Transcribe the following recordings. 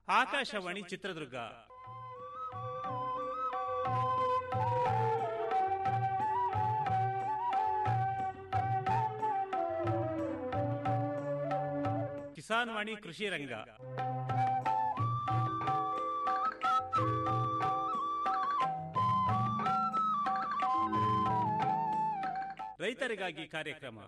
ಆಕಾಶವಾಣಿ ಚಿತ್ರದುರ್ಗ ಕಿಸಾನ್ ವಾಣಿ ಕೃಷಿ ರಂಗ ರೈತರಿಗಾಗಿ ಕಾರ್ಯಕ್ರಮ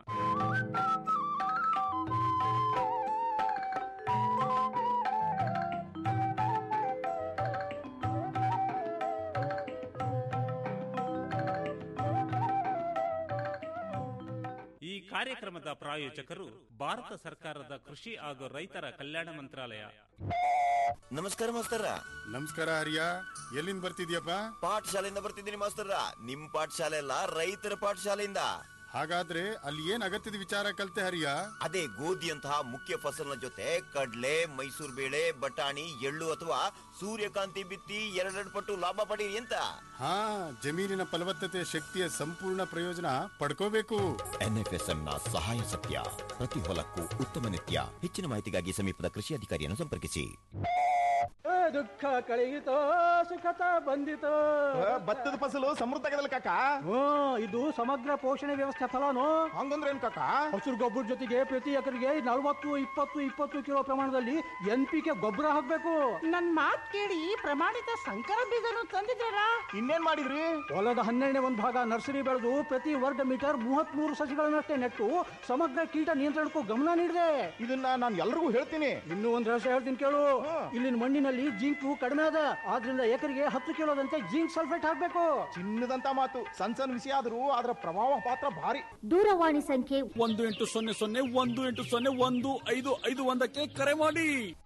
ಈ ಕಾರ್ಯಕ್ರಮದ ಪ್ರಾಯೋಜಕರು ಭಾರತ ಸರ್ಕಾರದ ಕೃಷಿ ಹಾಗೂ ರೈತರ ಕಲ್ಯಾಣ ಮಂತ್ರಾಲಯ ನಮಸ್ಕಾರ ಮಾಸ್ತರ ನಮಸ್ಕಾರ ಹರಿಯ ಎಲ್ಲಿಂದ ಬರ್ತಿದ್ಯಪ್ಪ ಪಾಠಶಾಲೆಯಿಂದ ಬರ್ತಿದ್ದೀನಿ ಮಾಸ್ತರ ನಿಮ್ ಪಾಠಶಾಲೆ ಅಲ್ಲ ರೈತರ ಪಾಠಶಾಲೆಯಿಂದ ಹಾಗಾದ್ರೆ ಅಲ್ಲಿ ಏನ್ ಅಗತ್ಯದ ವಿಚಾರ ಕಲ್ತೆ ಹರಿಯ ಅದೇ ಗೋಧಿಯಂತಹ ಮುಖ್ಯ ಫಸಲಿನ ಜೊತೆ ಕಡ್ಲೆ ಮೈಸೂರು ಬೇಳೆ ಬಟಾಣಿ ಎಳ್ಳು ಅಥವಾ ಸೂರ್ಯಕಾಂತಿ ಬಿತ್ತಿ ಎರಡೆರಡು ಪಟ್ಟು ಲಾಭ ಪಡೀರಿ ಅಂತ ಹಾ ಜಮೀನಿನ ಫಲವತ್ತತೆ ಶಕ್ತಿಯ ಸಂಪೂರ್ಣ ಪ್ರಯೋಜನ ಪಡ್ಕೋಬೇಕು ಎನ್ಎಫ್ಎಸ್ಎಂ ನ ಸಹಾಯ ಸತ್ಯ ಪ್ರತಿ ಹೊಲಕ್ಕೂ ಉತ್ತಮ ನಿತ್ಯ ಹೆಚ್ಚಿನ ಮಾಹಿತಿಗಾಗಿ ಸಮೀಪದ ಕೃಷಿ ಅಧಿಕಾರಿಯನ್ನು ಸಂಪರ್ಕಿಸಿ ದುಃಖ ಕಳೆಯಿತೋ ಸುಖತ ಬಂದಿತೋ ಭತ್ತದ ಫಸಲು ಸಮೃದ್ಧ ಆಗದಲ್ಲ ಕಾಕ ಹ್ಮ್ ಇದು ಸಮಗ್ರ ಪೋಷಣೆ ವ್ಯವಸ್ಥೆ ಫಲಾನು ಹಂಗಂದ್ರೆ ಏನ್ ಕಾಕ ಹಸಿರು ಗೊಬ್ಬರ ಜೊತೆಗೆ ಪ್ರತಿ ಎಕರೆಗೆ ನಲವತ್ತು ಇಪ್ಪತ್ತು ಇಪ್ಪತ್ತು ಕಿಲೋ ಪ್ರಮಾಣದಲ್ಲಿ ಎನ್ ಪಿ ಕೆ ಗೊಬ್ಬರ ಹಾಕ್ಬೇಕು ನನ್ ಮಾತ್ ಕೇಳಿ ಪ್ರಮಾಣಿತ ಸಂಕರ ಬೀಜನು ತಂದಿದ್ದೀರಾ ಇನ್ನೇನ್ ಮಾಡಿದ್ರಿ ಹೊಲದ ಹನ್ನೆರಡನೇ ಒಂದು ಭಾಗ ನರ್ಸರಿ ಬೆಳೆದು ಪ್ರತಿ ವರ್ಗ ಮೀಟರ್ ಮೂವತ್ತ್ ಮೂರು ಸಸಿಗಳನ್ನಷ್ಟೇ ನೆಟ್ಟು ಸಮಗ್ರ ಕೀಟ ನಿಯಂತ್ರಣಕ್ಕೂ ಗಮನ ನೀಡಿದೆ ಇದನ್ನ ನಾನು ಎಲ್ರಿಗೂ ಹೇಳ್ತೀನಿ ಇನ್ನೂ ಒಂದ್ ರಹಸ್ಯ ಹೇಳ್ತೀನಿ ಕೇಳು ಇಲ್ಲಿನ ಮಣ್ಣಿನಲ್ಲಿ ಜಿಂಕು ಕಡಿಮೆ ಅದ ಆದ್ರಿಂದ ಎಕರೆಗೆ ಹತ್ತು ಕಿಲೋದಂತೆ ಜಿಂಕ್ ಸಲ್ಫೇಟ್ ಹಾಕ್ಬೇಕು ಚಿನ್ನದಂತ ಮಾತು ಸಣ್ಣ ಸಣ್ಣ ವಿಷಯ ಆದ್ರೂ ಅದರ ಪ್ರಭಾವ ಪಾತ್ರ ಭಾರಿ ದೂರವಾಣಿ ಸಂಖ್ಯೆ ಒಂದು ಎಂಟು ಸೊನ್ನೆ ಸೊನ್ನೆ ಒಂದು ಎಂಟು ಸೊನ್ನೆ ಒಂದು ಐದು ಐದು ಒಂದಕ್ಕೆ ಕರೆ ಮಾಡಿ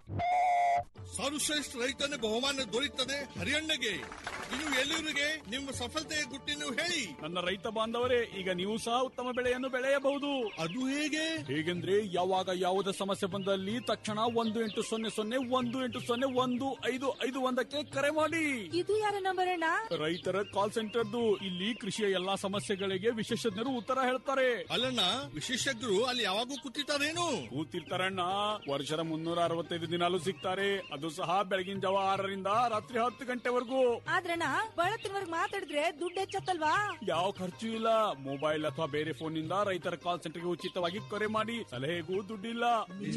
ಸರ್ವಶ್ರೇಷ್ಠ ರೈತನ ಬಹುಮಾನ ದೊರೆಯುತ್ತದೆ ಹರಿಯಣ್ಣಗೆ ಇನ್ನು ಎಲ್ಲಿವರಿಗೆ ನಿಮ್ಮ ಸಫಲತೆಯ ಗುಟ್ಟಿನ ಹೇಳಿ ನನ್ನ ರೈತ ಬಾಂಧವರೇ ಈಗ ನೀವು ಸಹ ಉತ್ತಮ ಬೆಳೆಯನ್ನು ಬೆಳೆಯಬಹುದು ಅದು ಹೇಗೆ ಹೇಗೆಂದ್ರೆ ಯಾವಾಗ ಯಾವುದೇ ಸಮಸ್ಯೆ ಬಂದಲ್ಲಿ ತಕ್ಷಣ ಒಂದು ಎಂಟು ಸೊನ್ನೆ ಸೊನ್ನೆ ಒಂದು ಎಂಟು ಸೊನ್ನೆ ಒಂದು ಐದು ಐದು ಒಂದಕ್ಕೆ ಕರೆ ಮಾಡಿ ಇದು ಯಾರ ನಂಬರ್ ಅಣ್ಣ ರೈತರ ಕಾಲ್ ಸೆಂಟರ್ದು ಇಲ್ಲಿ ಕೃಷಿಯ ಎಲ್ಲಾ ಸಮಸ್ಯೆಗಳಿಗೆ ವಿಶೇಷಜ್ಞರು ಉತ್ತರ ಹೇಳ್ತಾರೆ ಅಲ್ಲಣ್ಣ ವಿಶೇಷಜ್ಞರು ಅಲ್ಲಿ ಯಾವಾಗೂ ಕೂತಿರ್ತಾರೇನು ಕೂತಿರ್ತಾರಣ್ಣ ವರ್ಷದ ಮುನ್ನೂರ ಅರವತ್ತೈದು ದಿನಾಲು ಸಿಗ್ತಾರೆ ಅದು ಸಹ ಬೆಳಗಿನ ಜಾವ ಆರರಿಂದ ರಾತ್ರಿ ಹತ್ತು ಗಂಟೆವರೆಗೂ ಆದ್ರಣ್ಣ ಬಳತ್ತಿನವರ್ಗ್ ಮಾತಾಡಿದ್ರೆ ದುಡ್ಡು ಹೆಚ್ಚತ್ತಲ್ವಾ ಯಾವ ಖರ್ಚು ಇಲ್ಲ ಮೊಬೈಲ್ ಅಥವಾ ಬೇರೆ ಫೋನ್ ನಿಂದ ರೈತರ ಕಾಲ್ ಸೆಂಟರ್ಗೆ ಉಚಿತವಾಗಿ ಕರೆ ಮಾಡಿ ಸಲಹೆಗೂ ದುಡ್ಡಿಲ್ಲ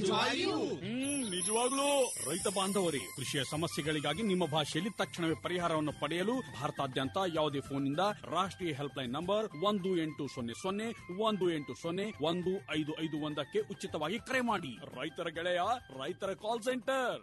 ಹ್ಮ್ ನಿಜವಾಗ್ಲೂ ರೈತ ಬಾಂಧವರೇ ಕೃಷಿಯ ಸಮಸ್ಯೆಗಳಿಗಾಗಿ ನಿಮ್ಮ ಭಾಷೆಯಲ್ಲಿ ತಕ್ಷಣವೇ ಪರಿಹಾರವನ್ನು ಪಡೆಯಲು ಭಾರತಾದ್ಯಂತ ಯಾವುದೇ ಫೋನ್ನಿಂದ ರಾಷ್ಟ್ರೀಯ ಹೆಲ್ಪ್ ಲೈನ್ ನಂಬರ್ ಒಂದು ಎಂಟು ಸೊನ್ನೆ ಸೊನ್ನೆ ಒಂದು ಎಂಟು ಸೊನ್ನೆ ಒಂದು ಐದು ಐದು ಒಂದಕ್ಕೆ ಉಚಿತವಾಗಿ ಕರೆ ಮಾಡಿ ರೈತರ ಗೆಳೆಯ ರೈತರ ಕಾಲ್ ಸೆಂಟರ್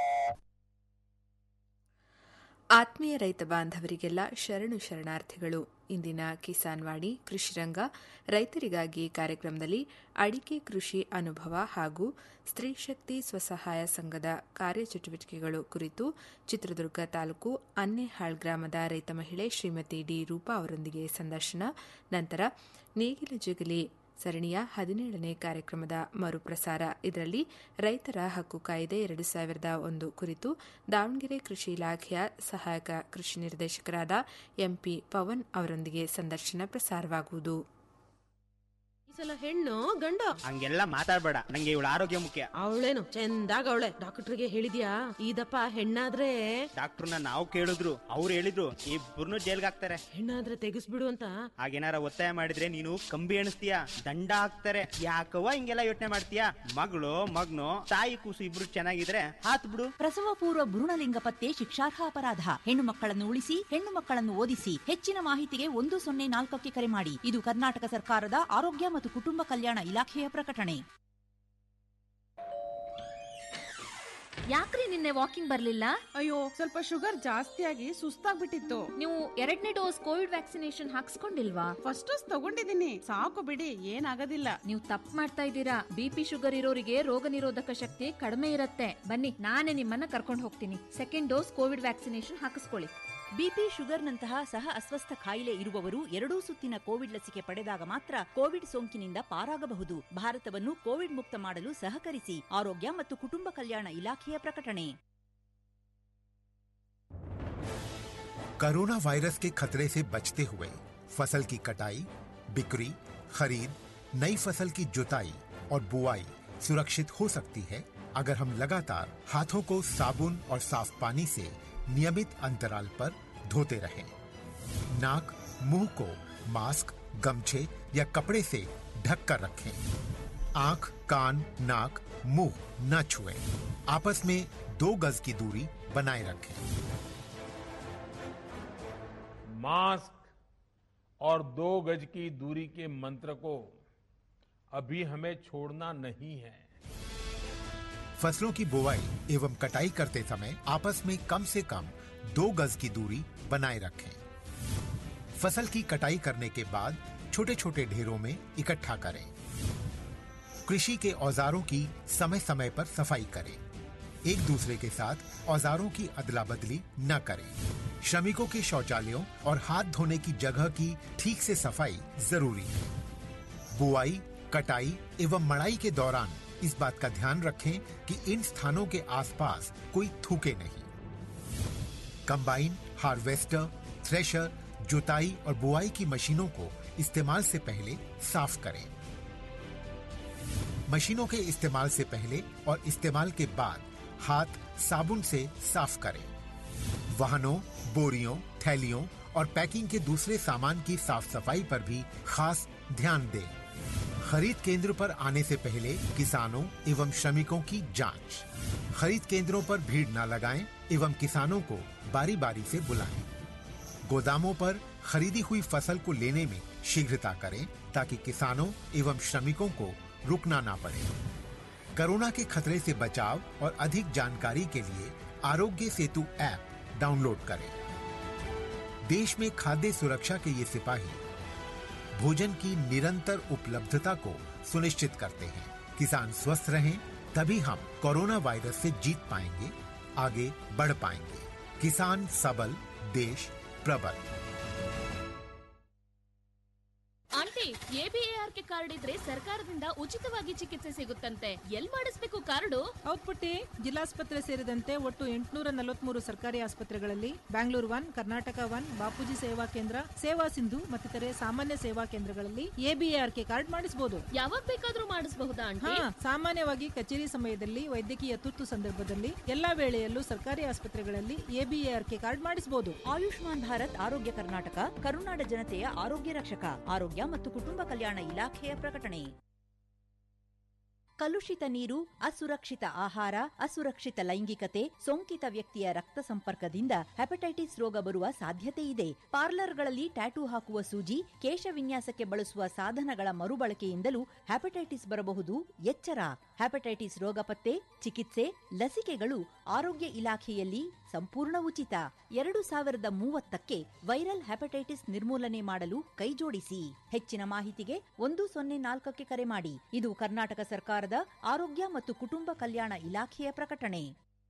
ಆತ್ಮೀಯ ರೈತ ಬಾಂಧವರಿಗೆಲ್ಲ ಶರಣು ಶರಣಾರ್ಥಿಗಳು ಇಂದಿನ ಕಿಸಾನ್ ವಾಣಿ ಕೃಷಿರಂಗ ರೈತರಿಗಾಗಿ ಕಾರ್ಯಕ್ರಮದಲ್ಲಿ ಅಡಿಕೆ ಕೃಷಿ ಅನುಭವ ಹಾಗೂ ಸ್ತ್ರೀ ಶಕ್ತಿ ಸ್ವಸಹಾಯ ಸಂಘದ ಕಾರ್ಯಚಟುವಟಿಕೆಗಳು ಕುರಿತು ಚಿತ್ರದುರ್ಗ ತಾಲೂಕು ಅನ್ನೆಹಾಳ್ ಗ್ರಾಮದ ರೈತ ಮಹಿಳೆ ಶ್ರೀಮತಿ ಡಿ ರೂಪಾ ಅವರೊಂದಿಗೆ ಸಂದರ್ಶನ ನಂತರ ನೇಗಿಲ ಜಗಲಿ ಸರಣಿಯ ಹದಿನೇಳನೇ ಕಾರ್ಯಕ್ರಮದ ಮರುಪ್ರಸಾರ ಇದರಲ್ಲಿ ರೈತರ ಹಕ್ಕು ಕಾಯ್ದೆ ಎರಡು ಸಾವಿರದ ಒಂದು ಕುರಿತು ದಾವಣಗೆರೆ ಕೃಷಿ ಇಲಾಖೆಯ ಸಹಾಯಕ ಕೃಷಿ ನಿರ್ದೇಶಕರಾದ ಎಂಪಿ ಪವನ್ ಅವರೊಂದಿಗೆ ಸಂದರ್ಶನ ಪ್ರಸಾರವಾಗುವುದು ಈ ಸಲ ಹೆಣ್ಣು ಗಂಡು ಹಂಗೆಲ್ಲ ಮಾತಾಡ್ಬೇಡ ನಂಗೆ ಇವಳ ಆರೋಗ್ಯ ಮುಖ್ಯ ಅವಳೇನು ಚಂದಾಗ ಅವಳೆ ಡಾಕ್ಟರ್ಗೆ ಹೇಳಿದ್ಯಾ ಇದಪ್ಪ ಹೆಣ್ಣಾದ್ರೆ ಡಾಕ್ಟರ್ನ ನಾವು ಕೇಳಿದ್ರು ಅವ್ರು ಹೇಳಿದ್ರು ಇಬ್ಬರನ್ನು ಜೈಲ್ಗೆ ಹಾಕ್ತಾರೆ ಹೆಣ್ಣಾದ್ರೆ ತೆಗಿಸ್ಬಿಡು ಅಂತ ಹಾಗೇನಾರ ಒತ್ತಾಯ ಮಾಡಿದ್ರೆ ನೀನು ಕಂಬಿ ಎಣಿಸ್ತೀಯ ದಂಡ ಹಾಕ್ತಾರೆ ಯಾಕವ್ವ ಹಿಂಗೆಲ್ಲ ಯೋಚನೆ ಮಾಡ್ತೀಯ ಮಗಳು ಮಗ್ನು ತಾಯಿ ಕೂಸು ಇಬ್ರು ಚೆನ್ನಾಗಿದ್ರೆ ಹಾತ್ ಬಿಡು ಪ್ರಸವ ಪೂರ್ವ ಭ್ರೂಣಲಿಂಗ ಪತ್ತೆ ಶಿಕ್ಷಾರ್ಹ ಅಪರಾಧ ಹೆಣ್ಣು ಮಕ್ಕಳನ್ನು ಉಳಿಸಿ ಹೆಣ್ಣು ಮಕ್ಕಳನ್ನು ಓದಿಸಿ ಹೆಚ್ಚಿನ ಮಾಹಿತಿಗೆ ಒಂದು ಸೊನ್ನೆ ನಾಲ್ಕಕ್ಕೆ ಕರೆ ಮಾಡಿ ಇದು ಕರ್ನಾಟಕ ಸರ್ಕಾರದ ಆರೋಗ್ಯ ಮತ್ತು ಕುಟುಂಬ ಕಲ್ಯಾಣ ಇಲಾಖೆಯ ಪ್ರಕಟಣೆ ಯಾಕ್ರಿ ನಿನ್ನೆ ವಾಕಿಂಗ್ ಬರ್ಲಿಲ್ಲ ಅಯ್ಯೋ ಸ್ವಲ್ಪ ಶುಗರ್ ಜಾಸ್ತಿ ಆಗಿ ಸುಸ್ತಾಗ್ಬಿಟ್ಟಿತ್ತು ನೀವು ಎರಡನೇ ಡೋಸ್ ಕೋವಿಡ್ ವ್ಯಾಕ್ಸಿನೇಷನ್ ಹಾಕ್ಸ್ಕೊಂಡಿಲ್ವಾ ಫಸ್ಟ್ ಡೋಸ್ ತಗೊಂಡಿದ್ದೀನಿ ಸಾಕು ಬಿಡಿ ಏನಾಗೋದಿಲ್ಲ ನೀವು ತಪ್ಪು ಮಾಡ್ತಾ ಇದ್ದೀರಾ ಬಿಪಿ ಶುಗರ್ ಇರೋರಿಗೆ ರೋಗ ನಿರೋಧಕ ಶಕ್ತಿ ಕಡಿಮೆ ಇರುತ್ತೆ ಬನ್ನಿ ನಾನೇ ನಿಮ್ಮನ್ನ ಕರ್ಕೊಂಡು ಹೋಗ್ತೀನಿ ಸೆಕೆಂಡ್ ಡೋಸ್ ಕೋವಿಡ್ ವ್ಯಾಕ್ಸಿನೇಷನ್ ಹಾಕಿಸ್ಕೊಳ್ಳಿ ಬಿಪಿ ಶುಗರ್ನಂತಹ ಸಹ ಅಸ್ವಸ್ಥ ಕಾಯಿಲೆ ಇರುವವರು ಎರಡೂ ಸುತ್ತಿನ ಕೋವಿಡ್ ಲಸಿಕೆ ಪಡೆದಾಗ ಮಾತ್ರ ಕೋವಿಡ್ ಸೋಂಕಿನಿಂದ ಪಾರಾಗಬಹುದು ಭಾರತವನ್ನು ಕೋವಿಡ್ ಮುಕ್ತ ಮಾಡಲು ಸಹಕರಿಸಿ ಆರೋಗ್ಯ ಮತ್ತು ಕುಟುಂಬ ಕಲ್ಯಾಣ ಇಲಾಖೆಯ ಪ್ರಕಟಣೆ कोरोना वायरस के खतरे से बचते हुए फसल की कटाई बिक्री खरीद नई फसल की जुताई और बुआई सुरक्षित हो सकती है अगर हम लगातार हाथों को साबुन और साफ पानी से नियमित अंतराल पर धोते रहें। नाक मुंह को मास्क गमछे या कपड़े से ढक कर रखें आंख कान नाक मुंह न छुएं। आपस में दो गज की दूरी बनाए रखें मास्क और दो गज की दूरी के मंत्र को अभी हमें छोड़ना नहीं है फसलों की बुवाई एवं कटाई करते समय आपस में कम से कम दो गज की दूरी बनाए रखें फसल की कटाई करने के बाद छोटे छोटे ढेरों में इकट्ठा करें कृषि के औजारों की समय समय पर सफाई करें एक दूसरे के साथ औजारों की अदला बदली न करें श्रमिकों के शौचालयों और हाथ धोने की जगह की ठीक से सफाई जरूरी है बुआई कटाई एवं मड़ाई के दौरान इस बात का ध्यान रखें कि इन स्थानों के आसपास कोई थूके नहीं कंबाइन हार्वेस्टर थ्रेशर जुताई और बुआई की मशीनों को इस्तेमाल से पहले साफ करें मशीनों के इस्तेमाल से पहले और इस्तेमाल के बाद हाथ साबुन से साफ करें वाहनों बोरियों थैलियों और पैकिंग के दूसरे सामान की साफ सफाई पर भी खास ध्यान दें खरीद केंद्र पर आने से पहले किसानों एवं श्रमिकों की जांच खरीद केंद्रों पर भीड़ न लगाएं एवं किसानों को बारी बारी से बुलाएं गोदामों पर खरीदी हुई फसल को लेने में शीघ्रता करें ताकि किसानों एवं श्रमिकों को रुकना ना पड़े कोरोना के खतरे से बचाव और अधिक जानकारी के लिए आरोग्य सेतु ऐप डाउनलोड करें देश में खाद्य सुरक्षा के ये सिपाही भोजन की निरंतर उपलब्धता को सुनिश्चित करते हैं किसान स्वस्थ रहें तभी हम कोरोना वायरस से जीत पाएंगे आगे बढ़ पाएंगे किसान सबल देश प्रबल ಆಂಟಿ ಎಬಿಎಆರ್ಕೆ ಕಾರ್ಡ್ ಇದ್ರೆ ಸರ್ಕಾರದಿಂದ ಉಚಿತವಾಗಿ ಚಿಕಿತ್ಸೆ ಸಿಗುತ್ತಂತೆ ಎಲ್ ಮಾಡಿಸ್ಬೇಕು ಕಾರ್ಡು ಹೌದ್ ಪುಟ್ಟಿ ಜಿಲ್ಲಾಸ್ಪತ್ರೆ ಸೇರಿದಂತೆ ಒಟ್ಟು ಎಂಟುನೂರ ನಲವತ್ಮೂರು ಸರ್ಕಾರಿ ಆಸ್ಪತ್ರೆಗಳಲ್ಲಿ ಬ್ಯಾಂಗ್ಳೂರ್ ಒನ್ ಕರ್ನಾಟಕ ಒನ್ ಬಾಪೂಜಿ ಸೇವಾ ಕೇಂದ್ರ ಸೇವಾ ಸಿಂಧು ಮತ್ತಿತರೆ ಸಾಮಾನ್ಯ ಸೇವಾ ಕೇಂದ್ರಗಳಲ್ಲಿ ಎಬಿಎಆರ್ಕೆ ಕಾರ್ಡ್ ಮಾಡಿಸಬಹುದು ಯಾವಾಗ ಬೇಕಾದ್ರೂ ಮಾಡಿಸಬಹುದಾ ಆಂಟಿ ಹಾ ಸಾಮಾನ್ಯವಾಗಿ ಕಚೇರಿ ಸಮಯದಲ್ಲಿ ವೈದ್ಯಕೀಯ ತುರ್ತು ಸಂದರ್ಭದಲ್ಲಿ ಎಲ್ಲಾ ವೇಳೆಯಲ್ಲೂ ಸರ್ಕಾರಿ ಆಸ್ಪತ್ರೆಗಳಲ್ಲಿ ಎಬಿಎಆರ್ಕೆ ಕಾರ್ಡ್ ಮಾಡಿಸಬಹುದು ಆಯುಷ್ಮಾನ್ ಭಾರತ್ ಆರೋಗ್ಯ ಕರ್ನಾಟಕ ಕರುನಾಡ ಜನತೆಯ ಆರೋಗ್ಯ ರಕ್ಷಕ ಆರೋಗ್ಯ ಮತ್ತು ಕುಟುಂಬ ಕಲ್ಯಾಣ ಇಲಾಖೆಯ ಪ್ರಕಟಣೆ ಕಲುಷಿತ ನೀರು ಅಸುರಕ್ಷಿತ ಆಹಾರ ಅಸುರಕ್ಷಿತ ಲೈಂಗಿಕತೆ ಸೋಂಕಿತ ವ್ಯಕ್ತಿಯ ರಕ್ತ ಸಂಪರ್ಕದಿಂದ ಹೆಪಟೈಟಿಸ್ ರೋಗ ಬರುವ ಸಾಧ್ಯತೆ ಇದೆ ಪಾರ್ಲರ್ಗಳಲ್ಲಿ ಟ್ಯಾಟೂ ಹಾಕುವ ಸೂಜಿ ಕೇಶ ವಿನ್ಯಾಸಕ್ಕೆ ಬಳಸುವ ಸಾಧನಗಳ ಮರುಬಳಕೆಯಿಂದಲೂ ಹೆಪಟೈಟಿಸ್ ಬರಬಹುದು ಎಚ್ಚರ ಹೆಪಟೈಟಿಸ್ ರೋಗ ಪತ್ತೆ ಚಿಕಿತ್ಸೆ ಲಸಿಕೆಗಳು ಆರೋಗ್ಯ ಇಲಾಖೆಯಲ್ಲಿ ಸಂಪೂರ್ಣ ಉಚಿತ ಎರಡು ಸಾವಿರದ ಮೂವತ್ತಕ್ಕೆ ವೈರಲ್ ಹೆಪಟೈಟಿಸ್ ನಿರ್ಮೂಲನೆ ಮಾಡಲು ಕೈಜೋಡಿಸಿ ಹೆಚ್ಚಿನ ಮಾಹಿತಿಗೆ ಒಂದು ಸೊನ್ನೆ ನಾಲ್ಕಕ್ಕೆ ಕರೆ ಮಾಡಿ ಇದು ಕರ್ನಾಟಕ ಸರ್ಕಾರದ ಆರೋಗ್ಯ ಮತ್ತು ಕುಟುಂಬ ಕಲ್ಯಾಣ ಇಲಾಖೆಯ ಪ್ರಕಟಣೆ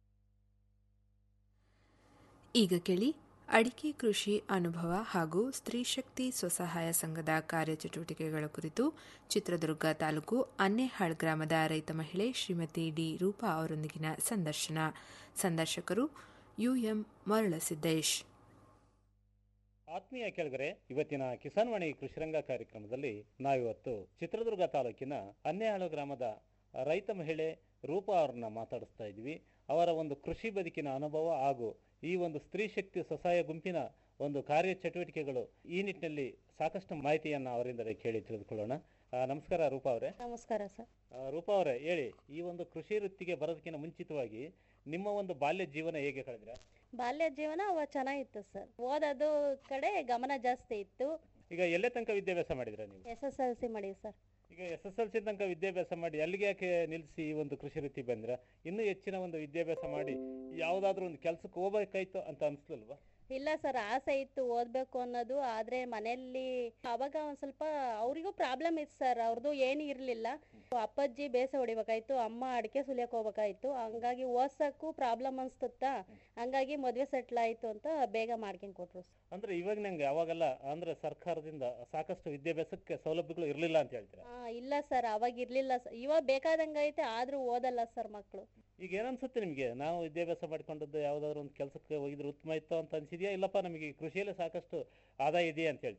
ಈಗ ಕೇಳಿ ಅಡಿಕೆ ಕೃಷಿ ಅನುಭವ ಹಾಗೂ ಸ್ತ್ರೀಶಕ್ತಿ ಸ್ವಸಹಾಯ ಸಂಘದ ಕಾರ್ಯಚಟುವಟಿಕೆಗಳ ಕುರಿತು ಚಿತ್ರದುರ್ಗ ತಾಲೂಕು ಅನ್ನೆಹಾಳ್ ಗ್ರಾಮದ ರೈತ ಮಹಿಳೆ ಶ್ರೀಮತಿ ಡಿ ರೂಪಾ ಅವರೊಂದಿಗಿನ ಸಂದರ್ಶನ ಸಂದರ್ಶಕರು ಯುಎಂ ಮರಳಸಿದ್ದೇಶ್ ಆತ್ಮೀಯ ಕೆಳಗರೆ ಇವತ್ತಿನ ಕಿಸಾನ್ ವಾಣಿ ಕೃಷಿರಂಗ ಕಾರ್ಯಕ್ರಮದಲ್ಲಿ ನಾವಿವತ್ತು ಚಿತ್ರದುರ್ಗ ತಾಲೂಕಿನ ಅನ್ನೆಹಾಳು ಗ್ರಾಮದ ರೈತ ಮಹಿಳೆ ರೂಪಾ ಅವ್ರನ್ನ ಮಾತಾಡಿಸ್ತಾ ಇದ್ವಿ ಅವರ ಒಂದು ಕೃಷಿ ಬದುಕಿನ ಅನುಭವ ಹಾಗೂ ಈ ಒಂದು ಸ್ತ್ರೀ ಶಕ್ತಿ ಸ್ವಸಹಾಯ ಗುಂಪಿನ ಒಂದು ಕಾರ್ಯ ಚಟುವಟಿಕೆಗಳು ಈ ನಿಟ್ಟಿನಲ್ಲಿ ಸಾಕಷ್ಟು ಮಾಹಿತಿಯನ್ನ ಅವರಿಂದ ಕೇಳಿ ತಿಳಿದುಕೊಳ್ಳೋಣ ಆ, ನಮಸ್ಕಾರ ರೂಪಾ ಅವರೇ ನಮಸ್ಕಾರ ಸರ್ ಆ, ರೂಪಾ ಅವರೇ ಹೇಳಿ ಈ ಒಂದು ಕೃಷಿ ವೃತ್ತಿಗೆ ಬರೋದಕ್ಕಿಂತ ಮುಂಚಿತವಾಗಿ ನಿಮ್ಮ ಒಂದು ಬಾಲ್ಯ ಜೀವನ ಹೇಗೆ ಕಳೆದ್ರ ಬಾಲ್ಯ ಜೀವನ ಅವ ಚೆನ್ನಾಗಿತ್ತು ಸರ್ ಓದೋದು ಕಡೆ ಗಮನ ಜಾಸ್ತಿ ಇತ್ತು ಈಗ ಎಲ್ಲೇ ತನಕ ವಿದ್ಯಾಭ್ಯಾಸ ಮಾಡಿದ್ರ ನೀವು ಎಸ್ ಎಸ್ ಎಲ್ ಸಿ ಮಾಡಿ ಸರ್ ಈಗ ಎಸ್ ಎಸ್ ಎಲ್ ಸಿ ತನಕ ವಿದ್ಯಾಭ್ಯಾಸ ಮಾಡಿ ಅಲ್ಲಿಗೆ ಯಾಕೆ ನಿಲ್ಲಿಸಿ ಈ ಒಂದು ಕೃಷಿ ವೃತ್ತಿ ಬಂದ್ರ ಇನ್ನೂ ಹೆಚ್ಚಿನ ಒಂದು ವಿದ್ಯಾಭ್ಯಾಸ ಮಾಡಿ ಯಾವ್ದಾದ್ರು ಒಂದು ಕೆಲ್ಸಕ್ಕೆ ಹೋಗ್ಬೇಕಾಯ್ತು ಅಂತ ಅನ್ಸ್ಲಲ್ವಾ ಇಲ್ಲ ಸರ್ ಆಸೆ ಇತ್ತು ಓದ್ಬೇಕು ಅನ್ನೋದು ಆದ್ರೆ ಮನೆಯಲ್ಲಿ ಅವಾಗ ಒಂದ್ ಸ್ವಲ್ಪ ಅವರಿಗೂ ಪ್ರಾಬ್ಲಮ್ ಇತ್ತು ಸರ್ ಅವ್ರದ್ದು ಏನು ಇರ್ಲಿಲ್ಲ ಅಪ್ಪಾಜಿ ಬೇಸ ಹೊಡಿಬೇಕಾಯ್ತು ಅಮ್ಮ ಅಡಿಕೆ ಸುಲಿಯಕ್ ಹೋಗ್ಬೇಕಾಯ್ತು ಹಂಗಾಗಿ ಓದ್ಸಕ್ಕೂ ಪ್ರಾಬ್ಲಮ್ ಅನ್ಸ್ತುತ್ತಾ ಹಂಗಾಗಿ ಮದ್ವೆ ಸೆಟ್ಲ್ ಆಯ್ತು ಅಂತ ಬೇಗ ಮಾಡ್ಕೊಂಡ್ ಕೊಟ್ರು sir. ಅಂದ್ರೆ ಇವಾಗ ನಂಗೆ ಅವಾಗೆಲ್ಲ ಅಂದ್ರೆ ಸರ್ಕಾರದಿಂದ ಸಾಕಷ್ಟು ವಿದ್ಯಾಭ್ಯಾಸಕ್ಕೆ ಸೌಲಭ್ಯಗಳು ಇರ್ಲಿಲ್ಲ ಅಂತ ಹೇಳ್ತೀರಾ ಆ, ಇಲ್ಲ ಸರ್ ಅವಾಗ ಇರ್ಲಿಲ್ಲ ಸರ್ ಇವಾಗ ಬೇಕಾದಂಗ ಐತೆ ಆದ್ರೂ ಓದಲ್ಲ ಸರ್ ಮಕ್ಕಳು ಈಗ ಏನನ್ಸುತ್ತೆ ನಿಮ್ಗೆ ನಾವು ವಿದ್ಯಾಭ್ಯಾಸ ಮಾಡ್ಕೊಂಡದ್ದು ಯಾವ್ದಾದ್ರು ಒಂದು ಕೆಲಸಕ್ಕೆ ಹೋಗಿದ್ರೆ ಉತ್ತಮ ಇತ್ತು ಅಂತ ಅನ್ಸಿದ್ಯಾ ಇಲ್ಲಪ್ಪ ನಮಗೆ ಈ ಕೃಷಿಯಲ್ಲೇ ಸಾಕಷ್ಟು ಆದಾಯ ಇದೆಯಾ ಅಂತ ಹೇಳ್ತೀರಾ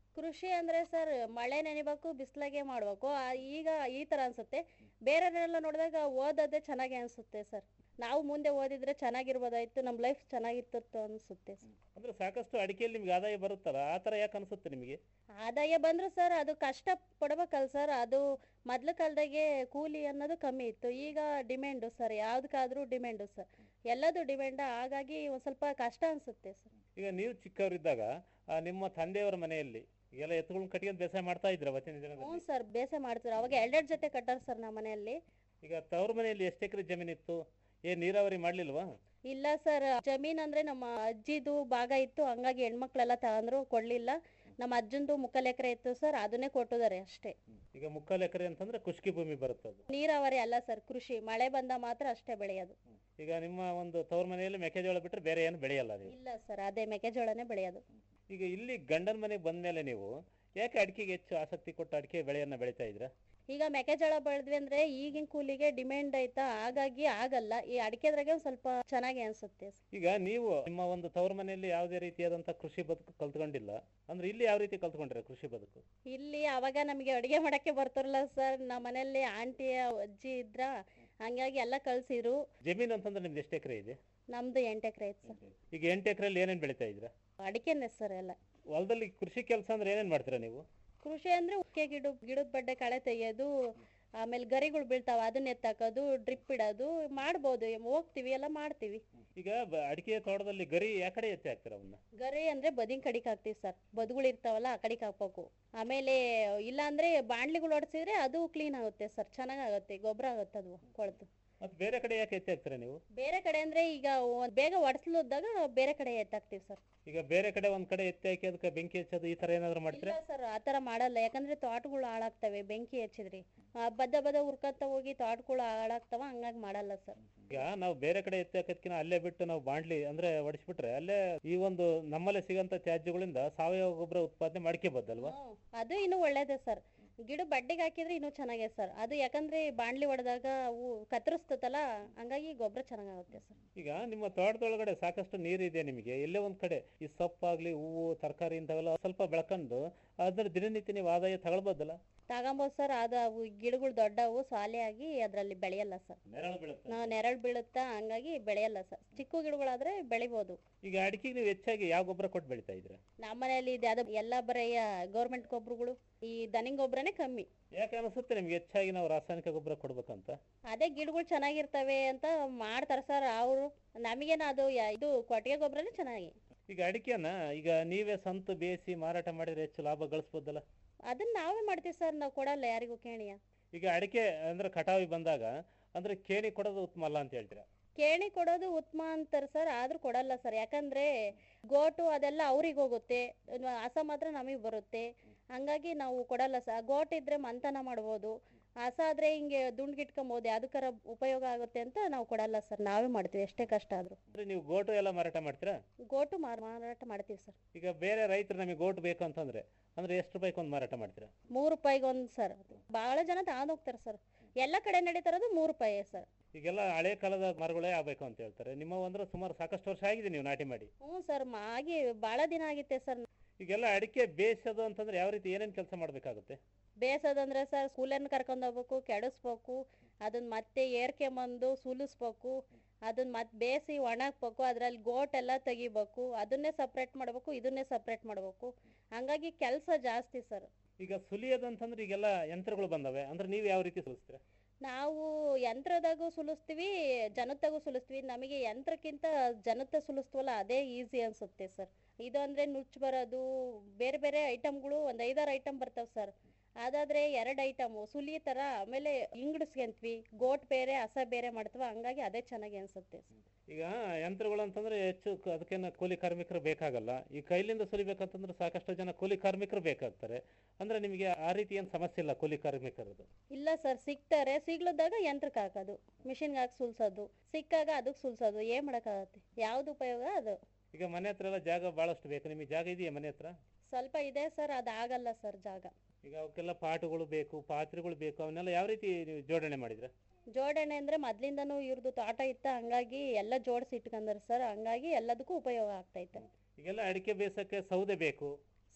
ಕೃಷಿ ಅಂದ್ರೆ ಸರ್ ಮಳೆ ನೆನಿಬೇಕು ಬಿಸಿಲಾಗೆ ಮಾಡ್ಬೇಕು ಆ, ಈಗ ಈ ತರ ಅನ್ಸುತ್ತೆ ಬೇರೆಯವರೆಲ್ಲ ನೋಡಿದಾಗ ಓದೋದೇ ಚೆನ್ನಾಗಿ ಅನ್ಸುತ್ತೆ ಸರ್ ನಾವು ಮುಂದೆ ಓದಿದ್ರೆ ಚೆನ್ನಾಗಿರ್ಬೋದಾಯ್ತು ನಮ್ಮ ಲೈಫ್ ಚೆನ್ನಾಗಿರ್ತಿತ್ತು ಅನ್ಸುತ್ತೆ ಸರ್ ಅಂದ್ರೆ ಸಾಕಷ್ಟು ಅಡಿಕೆಯಲ್ಲಿ ನಿಮ್ಗೆ ಆದಾಯ ಬರುತ್ತಲ್ಲ ಆ ತರ ಯಾಕೆ ಅನ್ಸುತ್ತೆ ನಿಮಗೆ ಆದಾಯ ಬಂದ್ರು ಸರ್ ಅದು ಕಷ್ಟ ಪಡ್ಬೇಕಲ್ಲ ಸರ್ ಅದು ಮೊದ್ಲ ಕಾಲದಾಗೆ ಕೂಲಿ ಅನ್ನೋದು ಕಮ್ಮಿ ಇತ್ತು ಈಗ ಡಿಮ್ಯಾಂಡು ಸರ್ ಯಾವ್ದಕ್ಕಾದ್ರೂ ಡಿಮ್ಯಾಂಡು ಸರ್ ಎಲ್ಲದು ಡಿಮ್ಯಾಂಡ್ ಹಾಗಾಗಿ ಒಂದ್ ಸ್ವಲ್ಪ ಕಷ್ಟ ಅನ್ಸುತ್ತೆ ಸರ್ ಈಗ ನೀವು ಚಿಕ್ಕವರಿದ್ದಾಗ ಆ, ನಿಮ್ಮ ತಂದೆಯವರ ಮನೆಯಲ್ಲಿ ಎಲ್ಲ ಎತ್ತುಗಳನ್ನ ಕಟ್ಕೊಂಡು ಬೇಸಾಯ ಮಾಡ್ತಾ ಇದ್ರ ಅವತ್ತಿನ ದಿನದಲ್ಲಿ ಹ್ಞೂ ಸರ್ ಬೇಸಾಯ ಮಾಡ್ತಾರೆ ಅವಾಗ ಎರಡೆರಡು ಜೊತೆ ಕಟ್ಟಾರ ಸರ್ ನಮ್ಮ ಮನೆಯಲ್ಲಿ ಈಗ ತವ್ರ ಮನೆಯಲ್ಲಿ ಎಷ್ಟು ಎಕರೆ ಜಮೀನಿತ್ತು ಏನ್ ನೀರಾವರಿ ಮಾಡ್ಲಿಲ್ವಾ ಇಲ್ಲ ಸರ್ ಜಮೀನ್ ಅಂದ್ರೆ ನಮ್ಮ ಅಜ್ಜಿದು ಭಾಗ ಇತ್ತು ಹಂಗಾಗಿ ಹೆಣ್ಮಕ್ಳೆಲ್ಲ ತಗೊಂಡ್ರು ಕೊಡ್ಲಿಲ್ಲ ನಮ್ಮ ಅಜ್ಜಂದು ಮುಕ್ಕಲ್ ಎಕರೆ ಇತ್ತು ಸರ್ ಅದನ್ನೇ ಕೊಟ್ಟಿದ್ದಾರೆ ಅಷ್ಟೇ ಈಗ ಮುಕ್ಕಾಲು ಎಕರೆ ಅಂತಂದ್ರೆ ಕುಷ್ಕಿ ಭೂಮಿ ಬರುತ್ತೆ ಅದು ನೀರಾವರಿ ಅಲ್ಲ ಸರ್ ಕೃಷಿ ಮಳೆ ಬಂದ ಮಾತ್ರ ಅಷ್ಟೇ ಬೆಳೆಯೋದು ಈಗ ನಿಮ್ಮ ಒಂದು ತವ್ರ ಮನೆಯಲ್ಲಿ ಮೆಕ್ಕೆಜೋಳ ಬಿಟ್ರೆ ಬೇರೆ ಏನು ಬೆಳೆಯಲ್ಲ ನೀವು ಇಲ್ಲ ಸರ್ ಅದೇ ಮೆಕ್ಕೆಜೋಳನೇ ಬೆಳೆಯೋದು ಈಗ ಇಲ್ಲಿ ಗಂಡನ ಮನೆಗೆ ಬಂದ್ಮೇಲೆ ನೀವು ಯಾಕೆ ಅಡಿಕೆಗೆ ಹೆಚ್ಚು ಆಸಕ್ತಿ ಕೊಟ್ಟು ಅಡಿಕೆ ಬೆಳೆಯನ್ನ ಬೆಳಿತಾ ಇದ್ರ ಈಗ ಮೆಕ್ಕೆಜೋಳ ಬೆಳೆದ್ವಿ ಅಂದ್ರೆ ಈಗಿನ ಕೂಲಿಗೆ ಡಿಮ್ಯಾಂಡ್ ಐತಾ ಹಾಗಾಗಿ ಆಗಲ್ಲ ಈ ಅಡಿಕೆದ್ರಾಗೆ ಒಂದ್ ಸ್ವಲ್ಪ ಚೆನ್ನಾಗಿ ಅನ್ಸುತ್ತೆ ಈಗ ನೀವು ನಿಮ್ಮ ಒಂದು ತವ್ರ ಮನೆಯಲ್ಲಿ ಯಾವುದೇ ರೀತಿಯಾದಂತ ಕೃಷಿ ಬದುಕು ಕಲ್ತ್ಕೊಂಡಿಲ್ಲ ಅಂದ್ರೆ ಇಲ್ಲಿ ಯಾವ ರೀತಿ ಕಲ್ತ್ಕೊಂಡ್ರೆ ಕೃಷಿ ಬದುಕು ಇಲ್ಲಿ ಅವಾಗ ನಮಗೆ ಅಡುಗೆ ಮಾಡಕ್ಕೆ ಬರ್ತಾರಲ್ಲ ಸರ್ ನಮ್ಮ ಮನೆಯಲ್ಲಿ ಆಂಟಿಯ ಅಜ್ಜಿ ಇದ್ರ ಹಂಗಾಗಿ ಎಲ್ಲ ಕಳ್ಸಿದ್ರು ಜಮೀನು ಅಂತಂದ್ರೆ ನಿಮ್ದು ಎಷ್ಟು ಎಕರೆ ಇದೆ ನಮ್ದು ಎಂಟು ಎಕರೆ ಐತೆ ಸರ್ ಈಗ ಎಂಟು ಎಕರೆಯಲ್ಲಿ ಏನೇನ್ ಬೆಳಿತಾ ಇದ್ರ ಅಡಿಕೆನೆ ಸರ್ ಎಲ್ಲ ಹೊಲದಲ್ಲಿ ಕೃಷಿ ಕೆಲಸ ಅಂದ್ರೆ ಏನೇನ್ ಮಾಡ್ತೀರಾ ನೀವು ಕೃಷಿ ಅಂದ್ರೆ ಉಕ್ಕೆ ಗಿಡ ಗಿಡದ ಬಡ್ಡೆ ಕಳೆ ತೆಗಿಯೋದು ಆಮೇಲೆ ಗರಿಗಳು ಬೀಳ್ತಾವ ಅದನ್ನ ಎತ್ತಾಕೋದು ಡ್ರಿಪ್ ಇಡೋದು ಮಾಡ್ಬೋದು ಹೋಗ್ತಿವಿ ಎಲ್ಲ ಮಾಡ್ತೀವಿ ಈಗ ಬ- ಅಡಿಕೆ ತೋಟದಲ್ಲಿ ಗರಿ ಯಾವ ಕಡೆ ಎತ್ತಿ ಹಾಕ್ತೀರಾ ಅವನ್ನ ಗರಿ ಅಂದ್ರೆ ಬದಿನ್ ಕಡಿಕ್ ಹಾಕ್ತಿವಿ ಸರ್ ಬದುಗಳು ಇರ್ತಾವಲ್ಲ ಆ ಕಡಿಕ್ ಹಾಕ್ಬೇಕು ಆಮೇಲೆ ಇಲ್ಲ ಅಂದ್ರೆ ಬಾಣ್ಲಿಗಳು ಹೊಡ್ಸಿದ್ರೆ ಅದು ಕ್ಲೀನ್ ಆಗುತ್ತೆ ಸರ್ ಚೆನ್ನಾಗಾಗುತ್ತೆ ಗೊಬ್ಬರ ಆಗುತ್ತೆ ಅದು ಕೊಳ್ತು ಮತ್ತೆ ಬೇರೆ ಕಡೆ ಯಾಕೆ ಎತ್ತಿ ಹಾಕ್ತೀರಾ ನೀವು ಬೇರೆ ಕಡೆ ಅಂದ್ರೆ ಈಗ ಒಂದ್ ಬೇಗ ಒಡ್ಸ್ಲುದ್ದಾಗ ಬೇರೆ ಕಡೆ ಎತ್ತಾಕ್ತಿವಿ ಸರ್ ಈಗ ಬೇರೆ ಕಡೆ ಒಂದ್ ಕಡೆ ಎತ್ತಿ ಹಾಕಿ ಅದಕ್ಕೆ ಬೆಂಕಿ ಹಚ್ಚೋದು ಈ ತರ ಏನಾದ್ರು ಮಾಡ್ತೀರಾ ಇಲ್ಲ ಸರ್ ಆತರ ಮಾಡಲ್ಲ ಯಾಕಂದ್ರೆ ತೋಟಗಳು ಹಾಳಾಗ್ತವೆ ಬೆಂಕಿ ಹಚ್ಚಿದ್ರಿ ಆ, ಬದ್ದ ಬದ ಉರ್ಕತ್ತ ಹೋಗಿ ತೋಟಗಳು ಹಾಳಾಗ್ತಾವ ಹಂಗಾಗಿ ಮಾಡಲ್ಲ ಸರ್ ಈಗ ನಾವು ಬೇರೆ ಕಡೆ ಎತ್ತಿ ಹಾಕೋದ್ಕಿಂತ ಅಲ್ಲೇ ಬಿಟ್ಟು ನಾವು ಬಾಂಡ್ಲಿ ಅಂದ್ರೆ ಒಡಿಸ್ಬಿಟ್ರೆ ಅಲ್ಲೇ ಈ ಒಂದು ನಮ್ಮಲ್ಲೇ ಸಿಗಂತ ತ್ಯಾಜ್ಯಗಳಿಂದ ಸಾವಯವ ಗೊಬ್ಬರ ಉತ್ಪಾದನೆ ಮಾಡ್ಕೋಬೋದಲ್ವಾ ಅದು ಇನ್ನೂ ಒಳ್ಳೇದೇ ಸರ್ ಗಿಡ ಬಡ್ಡಿಗೆ ಹಾಕಿದ್ರೆ ಇನ್ನೂ ಚೆನ್ನಾಗಿದೆ ಸರ್ ಅದು ಯಾಕಂದ್ರೆ ಬಾಣ್ಲಿ ಹೊಡೆದಾಗ ಅವು ಕತ್ತರಿಸ್ತತಲ್ಲ ಹಂಗಾಗಿ ಗೊಬ್ಬರ ಚೆನ್ನಾಗಾಗುತ್ತೆ ಸರ್ ಈಗ ನಿಮ್ಮ ತೋಟದೊಳಗಡೆ ಸಾಕಷ್ಟು ನೀರಿದೆ ನಿಮಗೆ ಎಲ್ಲೇ ಒಂದ್ ಕಡೆ ಈ ಸೊಪ್ಪಾಗ್ಲಿ ಹೂವು ತರಕಾರಿ ಇಂಥವೆಲ್ಲ ಸ್ವಲ್ಪ ಬೆಳ್ಕೊಂಡು ಅದ್ರ ದಿನನಿತ್ಯ ನೀವು ಆದಾಯ ತಗೊಳ್ಬೋದಲ್ಲ ತಗೊಂಬೋದು ಸರ್ ಅದು ಅವು ಗಿಡಗಳು ದೊಡ್ಡವು ಸಾಲೆ ಆಗಿ ಅದರಲ್ಲಿ ಬೆಳೆಯಲ್ಲ ಸರ್ ನೆರಳು ಬೀಳುತ್ತೆ ನಾವು ನೆರಳು ಬೀಳುತ್ತಾ ಹಂಗಾಗಿ ಬೆಳೆಯಲ್ಲ ಸರ್ ಚಿಕ್ಕ ಗಿಡಗಳಾದ್ರೆ ಬೆಳಿಬೋದು ಈಗ ಅಡಿಕೆಗೆ ನೀವು ಹೆಚ್ಚಾಗಿ ಯಾವ ಗೊಬ್ಬರ ಕೊಟ್ಟು ಬೆಳಿತಾ ಇದ್ರೆ ನಮ್ಮ ಮನೆಯಲ್ಲಿ ಇದೆ ಅದು ಎಲ್ಲ ಬರೀ ಗೌರ್ಮೆಂಟ್ ಗೊಬ್ಬರಗಳು ಈ ದನಿಂಗ್ ಗೊಬ್ಬರನೇ ಕಮ್ಮಿ ಯಾಕೆ ಅನಿಸುತ್ತೆ ನಿಮ್ಗೆ ಹೆಚ್ಚಾಗಿ ನಾವು ರಾಸಾಯನಿಕ ಗೊಬ್ಬರ ಕೊಡ್ಬೇಕಂತ ಅದೇ ಗಿಡಗಳು ಚೆನ್ನಾಗಿರ್ತವೆ ಅಂತ ಮಾಡ್ತಾರೆ ಸರ್ ಅವರು ನಮಗೇನ ಅದು ಯ- ಇದು ಕೊಟ್ಟಿಗೆ ಗೊಬ್ಬರನೇ ಚೆನ್ನಾಗಿ ಈಗ ಅಡಿಕೆನ ಈಗ ನೀವೇ ಸ್ವಂತ ಬೇಯಿಸಿ ಮಾರಾಟ ಮಾಡಿದ್ರೆ ಹೆಚ್ಚು ಲಾಭ ಗಳಿಸ್ಬೋದಲ್ಲ ಅದನ್ನ ನಾವೇ ಮಾಡ್ತೀವಿ ಸರ್ ನಾವು ಕೊಡಲ್ಲ ಯಾರಿಗೂ ಕೇಣಿಯ ಈಗ ಅಡಿಕೆ ಅಂದ್ರೆ ಕಟಾವಿ ಬಂದಾಗ ಅಂದ್ರೆ ಕೇಣಿ ಕೊಡೋದು ಉತ್ತಮ ಅಲ್ಲ ಅಂತ ಹೇಳ್ತೀರಾ ಕೇಣಿ ಕೊಡೋದು ಉತ್ತಮ ಅಂತಾರೆ ಸರ್ ಆದ್ರೂ ಕೊಡಲ್ಲ ಸರ್ ಯಾಕಂದ್ರೆ ಗೋಟು ಅದೆಲ್ಲ ಅವ್ರಿಗೆ ಹೋಗುತ್ತೆ ಇನ್ನು ಹಸ ಮಾತ್ರ ನಮಗೆ ಬರುತ್ತೆ ಹಂಗಾಗಿ ನಾವು ಕೊಡಲ್ಲ ಸರ್ ಗೋಟ್ ಇದ್ರೆ ಮಂತನ ಮಾಡ್ಬೋದು ಹಸ ಆದ್ರೆ ಹಿಂಗೆ ದುಂಡ್ಗಿಟ್ಕೊಂಬೋದು ಯಾವ್ದಕ್ಕಾರ ಉಪಯೋಗ ಆಗುತ್ತೆ ಅಂತ ನಾವು ಕೊಡಲ್ಲ ಸರ್ ನಾವೇ ಮಾಡ್ತೀವಿ ಎಷ್ಟೇ ಕಷ್ಟ ಆದ್ರೂ ಅಂದ್ರೆ ನೀವು ಗೋಟು ಎಲ್ಲ ಮಾರಾಟ ಮಾಡ್ತೀರಾ ಗೋಟು ಮಾರ್- ಮಾರಾಟ ಮಾಡ್ತೀವಿ ಸರ್ ಈಗ ಬೇರೆ ರೈತರು ನಮಗೆ ಗೋಟು ಬೇಕು ಅಂತಂದ್ರೆ ಅಂದ್ರೆ ಎಷ್ಟು ರೂಪಾಯಿಗೆ ಒಂದು ಮಾರಾಟ ಮಾಡ್ತೀರಾ ಮೂರು ರೂಪಾಯಿಗೆ ಒಂದು ಸರ್ ಬಹಳ ಜನ ತಗೊಂಡ್ ಹೋಗ್ತಾರೆ ಸರ್ ಎಲ್ಲ ಕಡೆ ನಡೀತಾರದು ಮೂರು ರೂಪಾಯಿ ಸರ್ ಈಗೆಲ್ಲ ಹಳೆ ಕಾಲದ ಮರಗಳೇ ಆಗ್ಬೇಕು ಅಂತ ಹೇಳ್ತಾರೆ ನಿಮ್ಮ ಅಂದ್ರೆ ಸುಮಾರು ಸಾಕಷ್ಟು ವರ್ಷ ಆಗಿದೆ ನೀವು ನಾಟಿ ಮಾಡಿ ಹ್ಞೂ ಸರ್ ಆಗಿ ಬಹಳ ದಿನ ಆಗಿತ್ತೆ ಸರ್ ಈಗೆಲ್ಲ ಅಡಿಕೆ ಬೇಯಿಸೋದು ಅಂತಂದ್ರೆ ಯಾವ ರೀತಿ ಏನೇನ್ ಕೆಲಸ ಮಾಡ್ಬೇಕಾಗುತ್ತೆ ಬೇಸೋದಂದ್ರೆ ಸರ್ ಕೂಲರ್ನ ಕರ್ಕೊಂಡ್ ಹೋಗ್ಬೇಕು ಕೆಡಿಸ್ಬೇಕು ಅದನ್ನ ಮತ್ತೆ ಏರ್ಕೆಂಬಂದು ಸುಲಿಸ್ಬೇಕು ಅದನ್ನ ಮತ್ತೆ ಬೇಯಿಸಿ ಒಣಗ್ಬೇಕು ಅದ್ರಲ್ಲಿ ಗೋಟ್ ಎಲ್ಲ ತೆಗಿಬೇಕು ಅದನ್ನೇ ಸಪ್ರೇಟ್ ಮಾಡ್ಬೇಕು ಇದನ್ನೇ ಸಪ್ರೇಟ್ ಮಾಡ್ಬೇಕು ಹಂಗಾಗಿ ಕೆಲಸ ಜಾಸ್ತಿ ಸರ್ ಈಗ ಸುಲಿಯೋದು ಅಂತಂದ್ರೆ ಈಗೆಲ್ಲ ಯಂತ್ರಗಳು ಬಂದವೆ ಅಂದ್ರೆ ನೀವು ಯಾವ ರೀತಿ ಸುಲಿಸ್ತೀರಾ ನಾವು ಯಂತ್ರದಾಗೂ ಸುಲಿಸ್ತೀವಿ ಜನತ್ತಾಗೂ ಸುಲಿಸ್ತೀವಿ ನಮಗೆ ಯಂತ್ರಕ್ಕಿಂತ ಜನತ್ತ ಸುಲಿಸ್ತೀವಲ್ಲ ಅದೇ ಈಸಿ ಅನ್ಸುತ್ತೆ ಸರ್ ಇದು ಅಂದ್ರೆ ನುಚ್ಚು ಬರೋದು ಬೇರೆ ಬೇರೆ ಐಟಮ್ಗಳು ಒಂದ್ ಐದಾರು ಐಟಮ್ ಬರ್ತಾವ್ ಸರ್ ಅದಾದ್ರೆ ಎರಡು ಐಟಮು ಸುಲಿ ತರ ಆಮೇಲೆ ಇಂಗಡಿಸ್ಕೊಂತೀವಿ ಗೋಟ್ ಬೇರೆ ಹಸ ಬೇರೆ ಮಾಡ್ತೀವಿ ಹಂಗಾಗಿ ಅದೇ ಚೆನ್ನಾಗಿ ಅನ್ಸುತ್ತೆ ಸರ್ ಈಗ ಯಂತ್ರಗಳು ಅಂತಂದ್ರೆ ಹೆಚ್ಚು ಕ- ಅದಕ್ಕೇನು ಕೂಲಿ ಕಾರ್ಮಿಕರು ಬೇಕಾಗಲ್ಲ ಈ ಕೈಲಿಂದ ಸುಲಿಬೇಕಂತಂದ್ರೆ ಸಾಕಷ್ಟು ಜನ ಕೂಲಿ ಕಾರ್ಮಿಕರು ಬೇಕಾಗ್ತಾರೆ ಅಂದ್ರೆ ನಿಮಗೆ ಆ ರೀತಿ ಏನು ಸಮಸ್ಯೆ ಇಲ್ಲ ಕೂಲಿ ಕಾರ್ಮಿಕರದ್ದು ಇಲ್ಲ ಸರ್ ಸಿಗ್ತಾರೆ ಸಿಗ್ಲದಾಗ ಯಂತ್ರಕ್ಕೆ ಹಾಕೋದು ಮಿಷಿನ್ಗೆ ಹಾಕಿ ಸುಲ್ಸೋದು ಸಿಕ್ಕಾಗ ಅದಕ್ಕೆ ಸುಲ್ಸೋದು ಏನ್ ಮಾಡಕ್ಕಾಗತ್ತೆ ಯಾವ್ದು ಉಪಯೋಗ ಅದು ಈಗ ಮನೆ ಹತ್ರ ಎಲ್ಲ ಜಾಗ ಬಹಳಷ್ಟು ಬೇಕು ನಿಮಗೆ ಜಾಗ ಇದೆಯಾ ಮನೆ ಹತ್ರ ಸ್ವಲ್ಪ ಇದೆ ಸರ್ ಅದಾಗಲ್ಲ ಸರ್ ಜಾಗ ಈಗ ಅವಕ್ಕೆಲ್ಲ ಪಾಟುಗಳು ಬೇಕು ಪಾತ್ರೆಗಳು ಬೇಕು ಅವನ್ನೆಲ್ಲ ಯಾವ ರೀತಿ ನೀವು ಜೋಡಣೆ ಮಾಡಿದ್ರೆ ಜೋಡಣೆ ಅಂದ್ರೆ ಮೊದ್ಲಿಂದನೂ ಇವ್ರದ್ದು ತೋಟ ಇತ್ತ ಹಂಗಾಗಿ ಎಲ್ಲ ಜೋಡಿಸಿ ಇಟ್ಕೊಂಡಾರ ಸರ್ ಹಂಗಾಗಿ ಎಲ್ಲದಕ್ಕೂ ಉಪಯೋಗ ಆಗ್ತೈತೆ ಈಗೆಲ್ಲ ಅಡಿಕೆ ಬೇಸಕ್ಕೆ ಸೌದೆ ಬೇಕು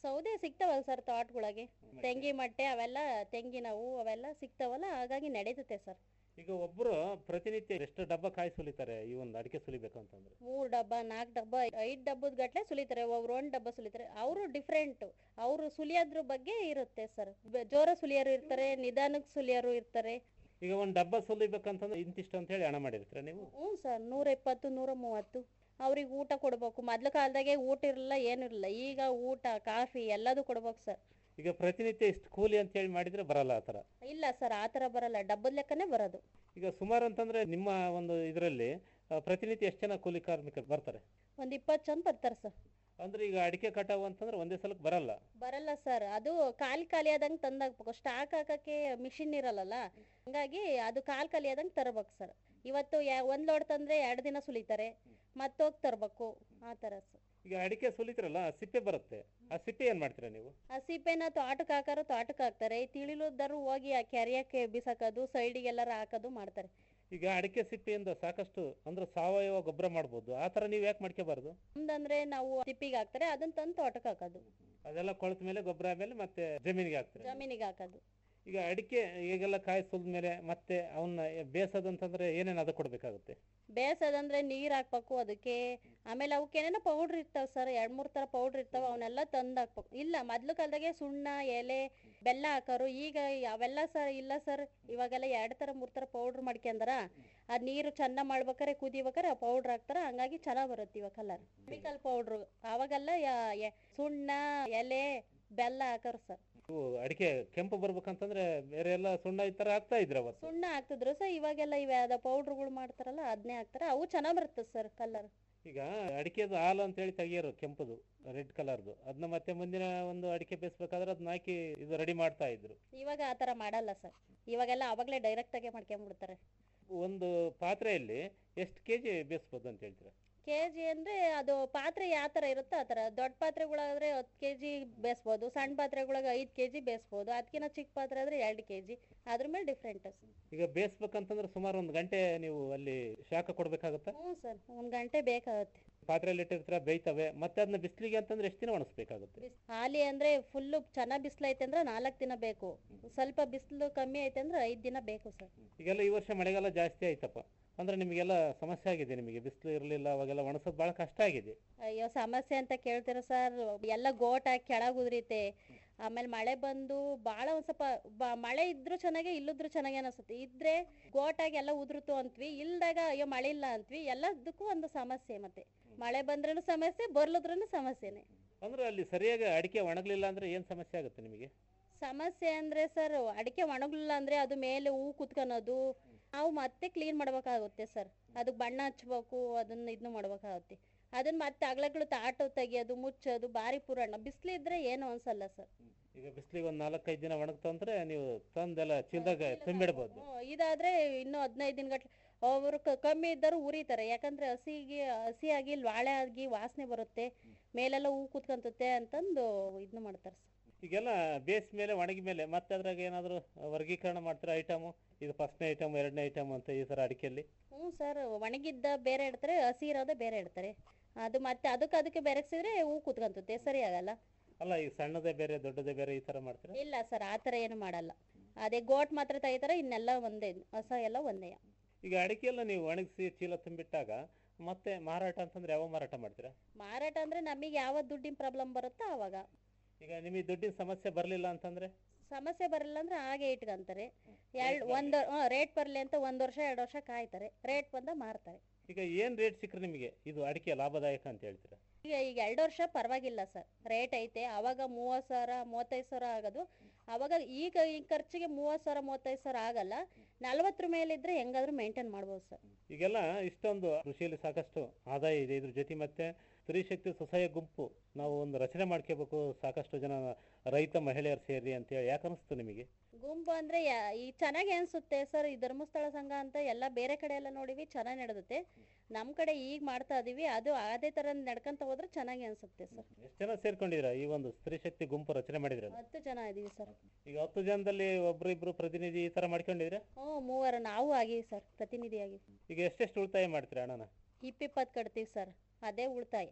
ಸೌದೆ ಸಿಗ್ತಾವಲ್ಲ ಸರ್ ತೋಟಗಳಿಗೆ ತೆಂಗಿ ಮಟ್ಟೆ ಅವೆಲ್ಲ ತೆಂಗಿನವು ಅವೆಲ್ಲ ಸಿಗ್ತಾವಲ್ಲ ಹಾಗಾಗಿ ನಡೀತತೆ ಸರ್ ಈಗ ಒಬ್ಬರು ಪ್ರತಿನಿತ್ಯ ಎಷ್ಟು ಡಬ್ಬ ಕಾಯಿ ಸುಲಿತಾರೆ ಈ ಒಂದು ಅಡಿಕೆ ಸುಲಿಬೇಕು ಅಂತಂದ್ರೆ ಮೂರ್ ಡಬ್ಬ ನಾಲ್ಕು ಡಬ್ಬ ಐದ್ ಡಬ್ಬದ ಗಟ್ಲೆ ಸುಲಿತಾರೆ ಒಬ್ರು ಒಂದ್ ಡಬ್ಬ ಸುಲಿತಾರೆ ಅವರು ಡಿಫ್ರೆಂಟ್ ಅವರು ಸುಲಿಯೋದ್ರ ಬಗ್ಗೆ ಇರುತ್ತೆ ಸರ್ ಜೋರ ಸುಲಿಯೋರು ಇರ್ತಾರೆ ನಿಧಾನಕ್ಕೆ ಸುಲಿಯೋರು ಇರ್ತಾರೆ ಈಗ ಒಂದು ಡಬ್ಬ ಸುಲಿಬೇಕಂತಂದ್ರೆ ಇಂತಿಷ್ಟು ಅಂತ ಹೇಳಿ ಹಣ ಮಾಡಿರ್ತೀರ ನೀವು ಹ್ಞೂ ಸರ್ ನೂರ ಇಪ್ಪತ್ತು ನೂರ ಮೂವತ್ತು ಅವ್ರಿಗೆ ಊಟ ಕೊಡ್ಬೇಕು ಮೊದ್ಲ ಕಾಲದಾಗೆ ಊಟ ಇರಲಿಲ್ಲ ಏನಿರಲಿಲ್ಲ ಈಗ ಊಟ ಕಾಫಿ ಎಲ್ಲದೂ ಕೊಡ್ಬೇಕು ಸರ್ ಈಗ ಪ್ರತಿನಿತ್ಯ ಇಷ್ಟು ಕೂಲಿ ಅಂತ ಹೇಳಿ ಮಾಡಿದ್ರೆ ಬರಲ್ಲ ಆ ಥರ ಇಲ್ಲ ಸರ್ ಆ ಥರ ಬರಲ್ಲ ಡಬ್ಬದ ಲೆಕ್ಕನೇ ಬರೋದು ಈಗ ಸುಮಾರು ಅಂತಂದ್ರೆ ನಿಮ್ಮ ಒಂದು ಇದರಲ್ಲಿ ಪ್ರತಿನಿತ್ಯ ಎಷ್ಟು ಜನ ಕೂಲಿ ಕಾರ್ಮಿಕರು ಬರ್ತಾರೆ ಒಂದು ಇಪ್ಪತ್ತು ಜನ ಬರ್ತಾರೆ ಸರ್ ಅಂದ್ರೆ ಈಗ ಅಡಿಕೆ ಕಟಾವು ಅಂತಂದ್ರೆ ಒಂದೇ ಸಲಕ್ಕೆ ಬರಲ್ಲ ಬರಲ್ಲ ಸರ್ ಅದು ಖಾಲಿ ಖಾಲಿ ಆದಂಗೆ ತಂದಾಕ್ಬೇಕು ಸ್ಟಾಕ್ ಹಾಕಕ್ಕೆ ಮಿಷಿನ್ ಇರಲ್ಲಲ್ಲ ಹಂಗಾಗಿ ಅದು ಖಾಲಿ ಖಾಲಿ ಆದಂಗೆ ತರಬೇಕು ಸರ್ ಇವತ್ತು ಯಾ- ಒಂದ್ ಲೋಡ್ ತಂದ್ರೆ ಎರಡು ದಿನ ಸುಲಿತಾರೆ ಮತ್ತೋಗಿ ತರಬೇಕು ಆ ಥರ ಸರ್ ಈಗ ಅಡಿಕೆ ಸುಲಿತಿರಲ್ಲ ಆ ಸಿಪ್ಪೆ ಬರುತ್ತೆ ಆ ಸಿಪ್ಪೆ ಏನ್ ಮಾಡ್ತೀರಾ ನೀವು ಆ ಸಿಪ್ಪೆನ ತೋಟಕ್ಕೆ ಹಾಕಾರು ತೋಟಕ್ಕೆ ಹಾಕ್ತಾರೆ ತಿಳಿಲುದ್ದರು ಹೋಗಿ ಆ ಕೆರೆಯಕ್ಕೆ ಬಿಸಾಕೋದು ಸೈಡಿಗೆಲ್ಲರ ಹಾಕೋದು ಮಾಡ್ತಾರೆ ಈಗ ಅಡಿಕೆ ಸಿಪ್ಪೆಯಿಂದ ಸಾಕಷ್ಟು ಅಂದ್ರೆ ಸಾವಯವ ಗೊಬ್ಬರ ಮಾಡ್ಬೋದು ಆ ಥರ ನೀವು ಯಾಕೆ ಮಾಡ್ಕೋಬಾರ್ದು ನಮ್ದಂದ್ರೆ ನಾವು ತಿಪ್ಪಿಗೆ ಹಾಕ್ತಾರೆ ಅದನ್ನ ತಂದು ತೋಟಕ್ಕೆ ಹಾಕೋದು ಅದೆಲ್ಲ ಕೊಳೆತ ಮೇಲೆ ಗೊಬ್ಬರ ಆಮೇಲೆ ಮತ್ತೆ ಜಮೀನಿಗೆ ಹಾಕ್ತಾರೆ ಜಮೀನಿಗೆ ಹಾಕೋದು ಈಗ ಅಡಿಕೆ ಈಗೆಲ್ಲ ಕಾಯಿ ಸುಲಿದ ಮೇಲೆ ಮತ್ತೆ ಅವನ್ನ ಬೇಸದಂತಂದ್ರೆ ಏನೇನು ಅದು ಕೊಡ್ಬೇಕಾಗುತ್ತೆ ಬೇಸದಂದ್ರೆ ನೀರ್ ಹಾಕ್ಬೇಕು ಅದಕ್ಕೆ ಆಮೇಲೆ ಅವಕ್ಕೆ ಏನೇನೋ ಪೌಡ್ರ್ ಇರ್ತಾವ ಸರ್ ಎರಡ್ ಮೂರ್ ತರ ಪೌಡ್ರ್ ಇರ್ತಾವ ಅವನ್ನೆಲ್ಲ ತಂದ್ ಹಾಕ್ಬೇಕು ಇಲ್ಲ ಮೊದ್ಲು ಕಾಲದಾಗೆ ಸುಣ್ಣ ಎಲೆ ಬೆಲ್ಲ ಹಾಕೋರು ಈಗ ಅವೆಲ್ಲ ಸರ್ ಇಲ್ಲ ಸರ್ ಇವಾಗೆಲ್ಲ ಎರಡ್ ತರ ಮೂರ್ ತರ ಪೌಡ್ರ್ ಮಾಡ್ಕೊಂಡಾರ ಆ ನೀರು ಚೆನ್ನಾಗ್ ಮಾಡ್ಬೇಕಾರೆ ಕುದಿಬೇಕಾರೆ ಆ ಪೌಡ್ರ್ ಹಾಕ್ತಾರ ಹಂಗಾಗಿ ಚೆನ್ನಾಗ್ ಬರುತ್ತೆ ಇವಾಗ ಕಲರ್ ಕೆಮಿಕಲ್ ಪೌಡ್ರು ಅವಾಗೆಲ್ಲ ಯಾ- ಯ- ಸುಣ್ಣ ಎಲೆ ಬೆಲ್ಲ ಹಾಕೋರು ಸರ್ ಇವು ಅಡಿಕೆ ಕೆಂಪು ಬರ್ಬೇಕಂತಂದ್ರೆ ಬೇರೆ ಎಲ್ಲ ಸುಣ್ಣ ಈ ತರ ಹಾಕ್ತಾ ಇದ್ರ ಅವತ್ತು ಸುಣ್ಣ ಹಾಕ್ತಿದ್ರು ಸರ್ ಇವಾಗೆಲ್ಲ ಇವ ಯಾವ್ದ ಪೌಡ್ರ್ಗಳು ಮಾಡ್ತಾರಲ್ಲ ಅದನ್ನೇ ಹಾಕ್ತಾರೆ ಅವು ಚೆನ್ನಾಗ್ ಬರುತ್ತೆ ಸರ್ ಕಲರ್ ಈಗ ಅಡಿಕೆದು ಹಾಲು ಅಂತ ಹೇಳಿ ತೆಗಿಯೋರು ಕೆಂಪುದು ರೆಡ್ ಕಲರ್ದು ಅದನ್ನ ಮತ್ತೆ ಮುಂದಿನ ಒಂದು ಅಡಿಕೆ ಬೇಯಿಸ್ಬೇಕಾದ್ರೆ ಅದನ್ನ ಹಾಕಿ ಇದು ರೆಡಿ ಮಾಡ್ತಾ ಇದ್ರು ಇವಾಗ ಆ ಥರ ಮಾಡಲ್ಲ ಸರ್ ಇವಾಗೆಲ್ಲ ಅವಾಗಲೇ ಡೈರೆಕ್ಟ್ ಆಗಿ ಮಾಡ್ಕೊಂಡ್ಬಿಡ್ತಾರೆ ಒಂದು ಪಾತ್ರೆಯಲ್ಲಿ ಎಷ್ಟು ಕೆಜಿ ಬೇಯಿಸ್ಬೋದು ಅಂತ ಹೇಳ್ತೀರಾ ಕೆ ಜಿ ಅಂದ್ರೆ ಅದು ಪಾತ್ರೆ ಯಾವ ಥರ ಇರುತ್ತೋ ಆ ಥರ ದೊಡ್ಡ ಪಾತ್ರೆಗಳಾದ್ರೆ ಹತ್ತು ಕೆ ಜಿ ಬೇಯಿಸ್ಬೋದು ಸಣ್ಣ ಪಾತ್ರೆಗಳಿಗೆ ಐದು ಕೆ ಜಿ ಬೇಯಿಸ್ಬೋದು ಅದಕ್ಕಿಂತ ಚಿಕ್ಕ ಪಾತ್ರೆ ಆದ್ರೆ ಎರಡು ಕೆ ಜಿ ಅದ್ರ ಮೇಲೆ ಡಿಫ್ರೆಂಟ್ ಈಗ ಬೇಯಿಸ್ಬೇಕಂತಂದ್ರೆ ಸುಮಾರು ಒಂದು ಗಂಟೆ ನೀವು ಅಲ್ಲಿ ಶಾಖ ಕೊಡ್ಬೇಕಾಗತ್ತಾ ಹ್ಞೂ ಸರ್ ಒಂದು ಗಂಟೆ ಬೇಕಾಗುತ್ತೆ ಪಾತ್ರೆಯಲ್ಲಿ ಇಟ್ಟಿರ್ತೀರ ಬೇಯ್ತವೆ ಮತ್ತೆ ಅದನ್ನ ಬಿಸಿಲಿಗೆ ಅಂತಂದ್ರೆ ಎಷ್ಟು ದಿನ ಒಣಸ್ಬೇಕಾಗುತ್ತೆ ಬಿಸ್ ಹಾಲಿ ಅಂದ್ರೆ ಫುಲ್ಲು ಚೆನ್ನಾಗಿ ಬಿಸಿಲು ಐತೆ ಅಂದ್ರೆ ನಾಲ್ಕು ದಿನ ಬೇಕು ಸ್ವಲ್ಪ ಬಿಸಿಲು ಕಮ್ಮಿ ಐತೆ ಅಂದ್ರೆ ಐದು ದಿನ ಬೇಕು ಸರ್ ಈಗೆಲ್ಲ ಈ ವರ್ಷ ಮಳೆಗಾಲ ಜಾಸ್ತಿ ಆಯ್ತಪ್ಪ ಅಂದ್ರೆ ನಿಮಗೆಲ್ಲ ಸಮಸ್ಯೆ ಆಗಿದೆ ನಿಮಗೆ ಬಿಸಿಲು ಇರಲಿಲ್ಲ ಅವಾಗೆಲ್ಲ ಒಣಸೋದು ಬಹಳ ಕಷ್ಟ ಆಗಿದೆ ಅಯ್ಯೋ ಸಮಸ್ಯೆ ಅಂತ ಕೇಳ್ತೀರ ಸರ್ ಎಲ್ಲ ಗೋಟ್ ಹಾಕಿ ಕೆಳಗೆ ಉದುರಿತೆ ಆಮೇಲೆ ಮಳೆ ಬಂದು ಭಾಳ ಒಂದು ಸ್ವಲ್ಪ ಬ- ಮಳೆ ಇದ್ರೂ ಚೆನ್ನಾಗೆ ಇಲ್ಲದ್ರು ಚೆನ್ನಾಗೆ ಅನಿಸುತ್ತೆ ಇದ್ರೆ ಗೋಟಾಗಿ ಎಲ್ಲ ಉದುರುತು ಅಂತ್ವಿ ಇಲ್ದಾಗ ಅಯ್ಯೋ ಮಳೆ ಇಲ್ಲ ಅಂತ್ವಿ ಎಲ್ಲದಕ್ಕೂ ಒಂದು ಸಮಸ್ಯೆ ಮತ್ತೆ ಮಳೆ ಬಂದ್ರೂ ಸಮಸ್ಯೆ ಬರ್ಲದ್ರೂ ಸಮಸ್ಯೆನೆ ಅಂದ್ರೆ ಅಲ್ಲಿ ಸರಿಯಾಗಿ ಅಡಿಕೆ ಒಣಗ್ಲಿಲ್ಲ ಅಂದ್ರೆ ಏನ್ ಸಮಸ್ಯೆ ಆಗುತ್ತೆ ನಿಮಗೆ ಸಮಸ್ಯೆ ಅಂದ್ರೆ ಸರ್ ಅಡಿಕೆ ಒಣಗಲಿಲ್ಲ ಅಂದ್ರೆ ಅದು ಮೇಲೆ ಹೂ ಕುತ್ಕೊಳೋದು ನಾವು ಮತ್ತೆ ಕ್ಲೀನ್ ಮಾಡ್ಬೇಕಾಗುತ್ತೆ ಸರ್ ಅದಕ್ಕೆ ಬಣ್ಣ ಹಚ್ಬೇಕು ಅದನ್ನ ಇದನ್ನ ಮಾಡ್ಬೇಕಾಗುತ್ತೆ ಅದನ್ನ ಮತ್ತೆ ಅಗ್ಲಗಳು ತಾಟು ತೆಗಿಯೋದು ಮುಚ್ಚೋದು ಬಾರಿ ಪುರಾಣ ಬಿಸಿಲಿದ್ರೆ ಏನು ಅನ್ಸಲ್ಲ ಸರ್ ಈಗ ಬಿಸಿಲಿಗೆ ಒಂದು ನಾಲ್ಕೈದು ದಿನ ಒಣಗ್ತು ಅಂದ್ರೆ ನೀವು ತಂದೆಲ್ಲ ಚೀಲದಾಗ ತುಂಬಿಡ್ಬೋದು ಹ್ಮ್, ಇದಾದ್ರೆ ಇನ್ನು ಹದಿನೈದು ದಿನ ಗಟ್ಲೆ ಅವರು ಕಮ್ಮಿ ಇದ್ದರು ಉರಿತಾರೆ ಯಾಕಂದ್ರೆ ಹಸಿಗೆ ಹಸಿಯಾಗಿ ಲಾಳೆ ಆಗಿ ವಾಸನೆ ಬರುತ್ತೆ ಮೇಲೆಲ್ಲ ಹೂ ಕುತ್ಕೊಂತತೆ ಅಂತಂದು ಇದನ್ನ ಮಾಡ್ತಾರೆ ಸರ್ ಈಗೆಲ್ಲ ಬೇಸ್ ಮೇಲೆ ಒಣಗಿ ಮೇಲೆ ಮತ್ತೆ ಅದ್ರಾಗ ಏನಾದ್ರು ವರ್ಗೀಕರಣ ಮಾಡ್ತೀರಾ ಐಟಮು ಇದು ಫಸ್ಟ್ನೇ ಐಟಮ್ ಎರಡನೇ ಐಟಮ್ ಅಂತ ಈ ತರ ಅಡಿಕೆಯಲ್ಲಿ ಹ್ಞೂ ಸರ್ ಒಣಗಿದ್ದ ಬೇರೆ ಇಡ್ತಾರೆ ಹಸಿ ಇರೋದೇ ಬೇರೆ ಇಡ್ತಾರೆ ಅದು ಮತ್ತೆ ಅದಕ್ಕೆ ಅದಕ್ಕೆ ಬೆರೆಸಿದ್ರೆ ಹೂ ಕುತ್ಕೊಂತತೆ ಸರಿ ಆಗಲ್ಲ ಅಲ್ಲ ಈಗ ಸಣ್ಣದೇ ಬೇರೆ ದೊಡ್ಡದೇ ಬೇರೆ ಈ ತರ ಮಾಡ್ತೀರಾ ಇಲ್ಲ ಸರ್ ಆ ಥರ ಏನು ಮಾಡಲ್ಲ ಅದೇ ಗೋಟ್ ಮಾತ್ರ ತೆಗಿತಾರೆ ಇನ್ನೆಲ್ಲ ಒಂದೇ ಹೊಸ ಎಲ್ಲ ಒಂದೇ ಈಗ ಅಡಿಕೆ ಎಲ್ಲ ನೀವು ಒಣಗಿಸಿ ಚೀಲ ತುಂಬಿಟ್ಟಾಗ ಮತ್ತೆ ಮಾರಾಟ ಅಂತಂದ್ರೆ ಯಾವ ಮಾರಾಟ ಮಾಡ್ತೀರಾ ಮಾರಾಟ ಅಂದ್ರೆ ನಮಗೆ ಯಾವ ದುಡ್ಡಿನ ಪ್ರಾಬ್ಲಮ್ ಬರುತ್ತೋ ಆವಾಗ ಈಗ ನಿಮಗೆ ದುಡ್ಡಿನ ಸಮಸ್ಯೆ ಬರಲಿಲ್ಲ ಅಂತಂದ್ರೆ ಸಮಸ್ಯೆ ಬರಲ್ಲ ಅಂದ್ರೆ ಹಾಗೆ ಇಟ್ಕೊಂತಾರೆ ಎರಡು ಒಂದು ರೇಟ್ ಬರಲಿ ಅಂತ ಒಂದು ವರ್ಷ ಎರಡು ವರ್ಷ ಕಾಯ್ತಾರೆ ರೇಟ್ ಬಂದ ಮಾರ್ತಾರೆ ಈಗ ಏನ್ ರೇಟ್ ಸಿಕ್ಕರೆ ನಿಮಗೆ ಇದು ಅಡಿಕೆ ಲಾಭದಾಯಕ ಅಂತ ಹೇಳ್ತೀರಾ ಈಗ ಈಗ ಎರಡು ವರ್ಷ ಪರವಾಗಿಲ್ಲ ಸರ್ ರೇಟ್ ಐತೆ ಅವಾಗ ಮೂವತ್ತು ಸಾವಿರ ಮೂವತ್ತೈದು ಸಾವಿರ ಆಗೋದು ಅವಾಗ ಈಗ ಈ ಖರ್ಚಿಗೆ ಮೂವತ್ತು ಸಾವಿರ ಮೂವತ್ತೈದು ಸಾವಿರ ಆಗಲ್ಲ ನಲ್ವತ್ತರ ಮೇಲಿದ್ರೆ ಹೆಂಗಾದ್ರೂ ಮೇಂಟೈನ್ ಮಾಡ್ಬೋದು ಸರ್ ಈಗೆಲ್ಲ ಇಷ್ಟೊಂದು ಕೃಷಿಯಲ್ಲಿ ಸಾಕಷ್ಟು ಆದಾಯ ಇದೆ ಇದ್ರ ಜೊತೆ ಮತ್ತೆ ಸ್ತ್ರೀ ಶಕ್ತಿ ಸ್ವಸಹಾಯ ಗುಂಪು ನಾವು ಒಂದು ರಚನೆ ಮಾಡ್ಕೋಬೇಕು ಸಾಕಷ್ಟು ಜನ ರೈತ ಮಹಿಳೆಯರು ಸೇರಿ ಅಂತೇಳಿ ಯಾಕೆ ಅನಿಸ್ತು ನಿಮಗೆ ಗುಂಪು ಅಂದ್ರೆ ಯಾ- ಈ ಚೆನ್ನಾಗಿ ಅನ್ಸುತ್ತೆ ಸರ್ ಈ ಧರ್ಮಸ್ಥಳ ಸಂಘ ಅಂತ ಎಲ್ಲ ಬೇರೆ ಕಡೆ ಎಲ್ಲ ನೋಡಿವಿ ಚೆನ್ನಾಗಿ ನಡೆದುತ್ತೆ ನಮ್ಮ ಕಡೆ ಈಗ ಮಾಡ್ತಾ ಇದೀವಿ ಅದು ಅದೇ ತರ ನಡ್ಕೊಂತ ಹೋದ್ರೆ ಚೆನ್ನಾಗಿ ಅನ್ಸುತ್ತೆ ಸರ್ ಎಷ್ಟು ಜನ ಸೇರ್ಕೊಂಡಿದ್ದೀರಾ ಈ ಒಂದು ಸ್ತ್ರೀ ಶಕ್ತಿ ಗುಂಪು ರಚನೆ ಮಾಡಿದ್ರಲ್ಲ ಹತ್ತು ಜನ ಇದೀವಿ ಸರ್ ಈಗ ಹತ್ತು ಜನದಲ್ಲಿ ಒಬ್ರು ಇಬ್ರು ಪ್ರತಿನಿಧಿ ಈ ತರ ಮಾಡ್ಕೊಂಡಿದ್ರೆ ಹ್ಞೂ ಮೂವರು ನಾವು ಆಗೀವಿ ಸರ್ ಪ್ರತಿನಿಧಿಯಾಗಿ ಈಗ ಎಷ್ಟೆಷ್ಟು ಉಳಿತಾಯ ಮಾಡ್ತೀರಾ ಹಣನ ಇಪ್ಪಿಪ್ಪತ್ತು ಕಟ್ತೀವಿ ಸರ್ ಅದೇ ಉಳಿತಾಯ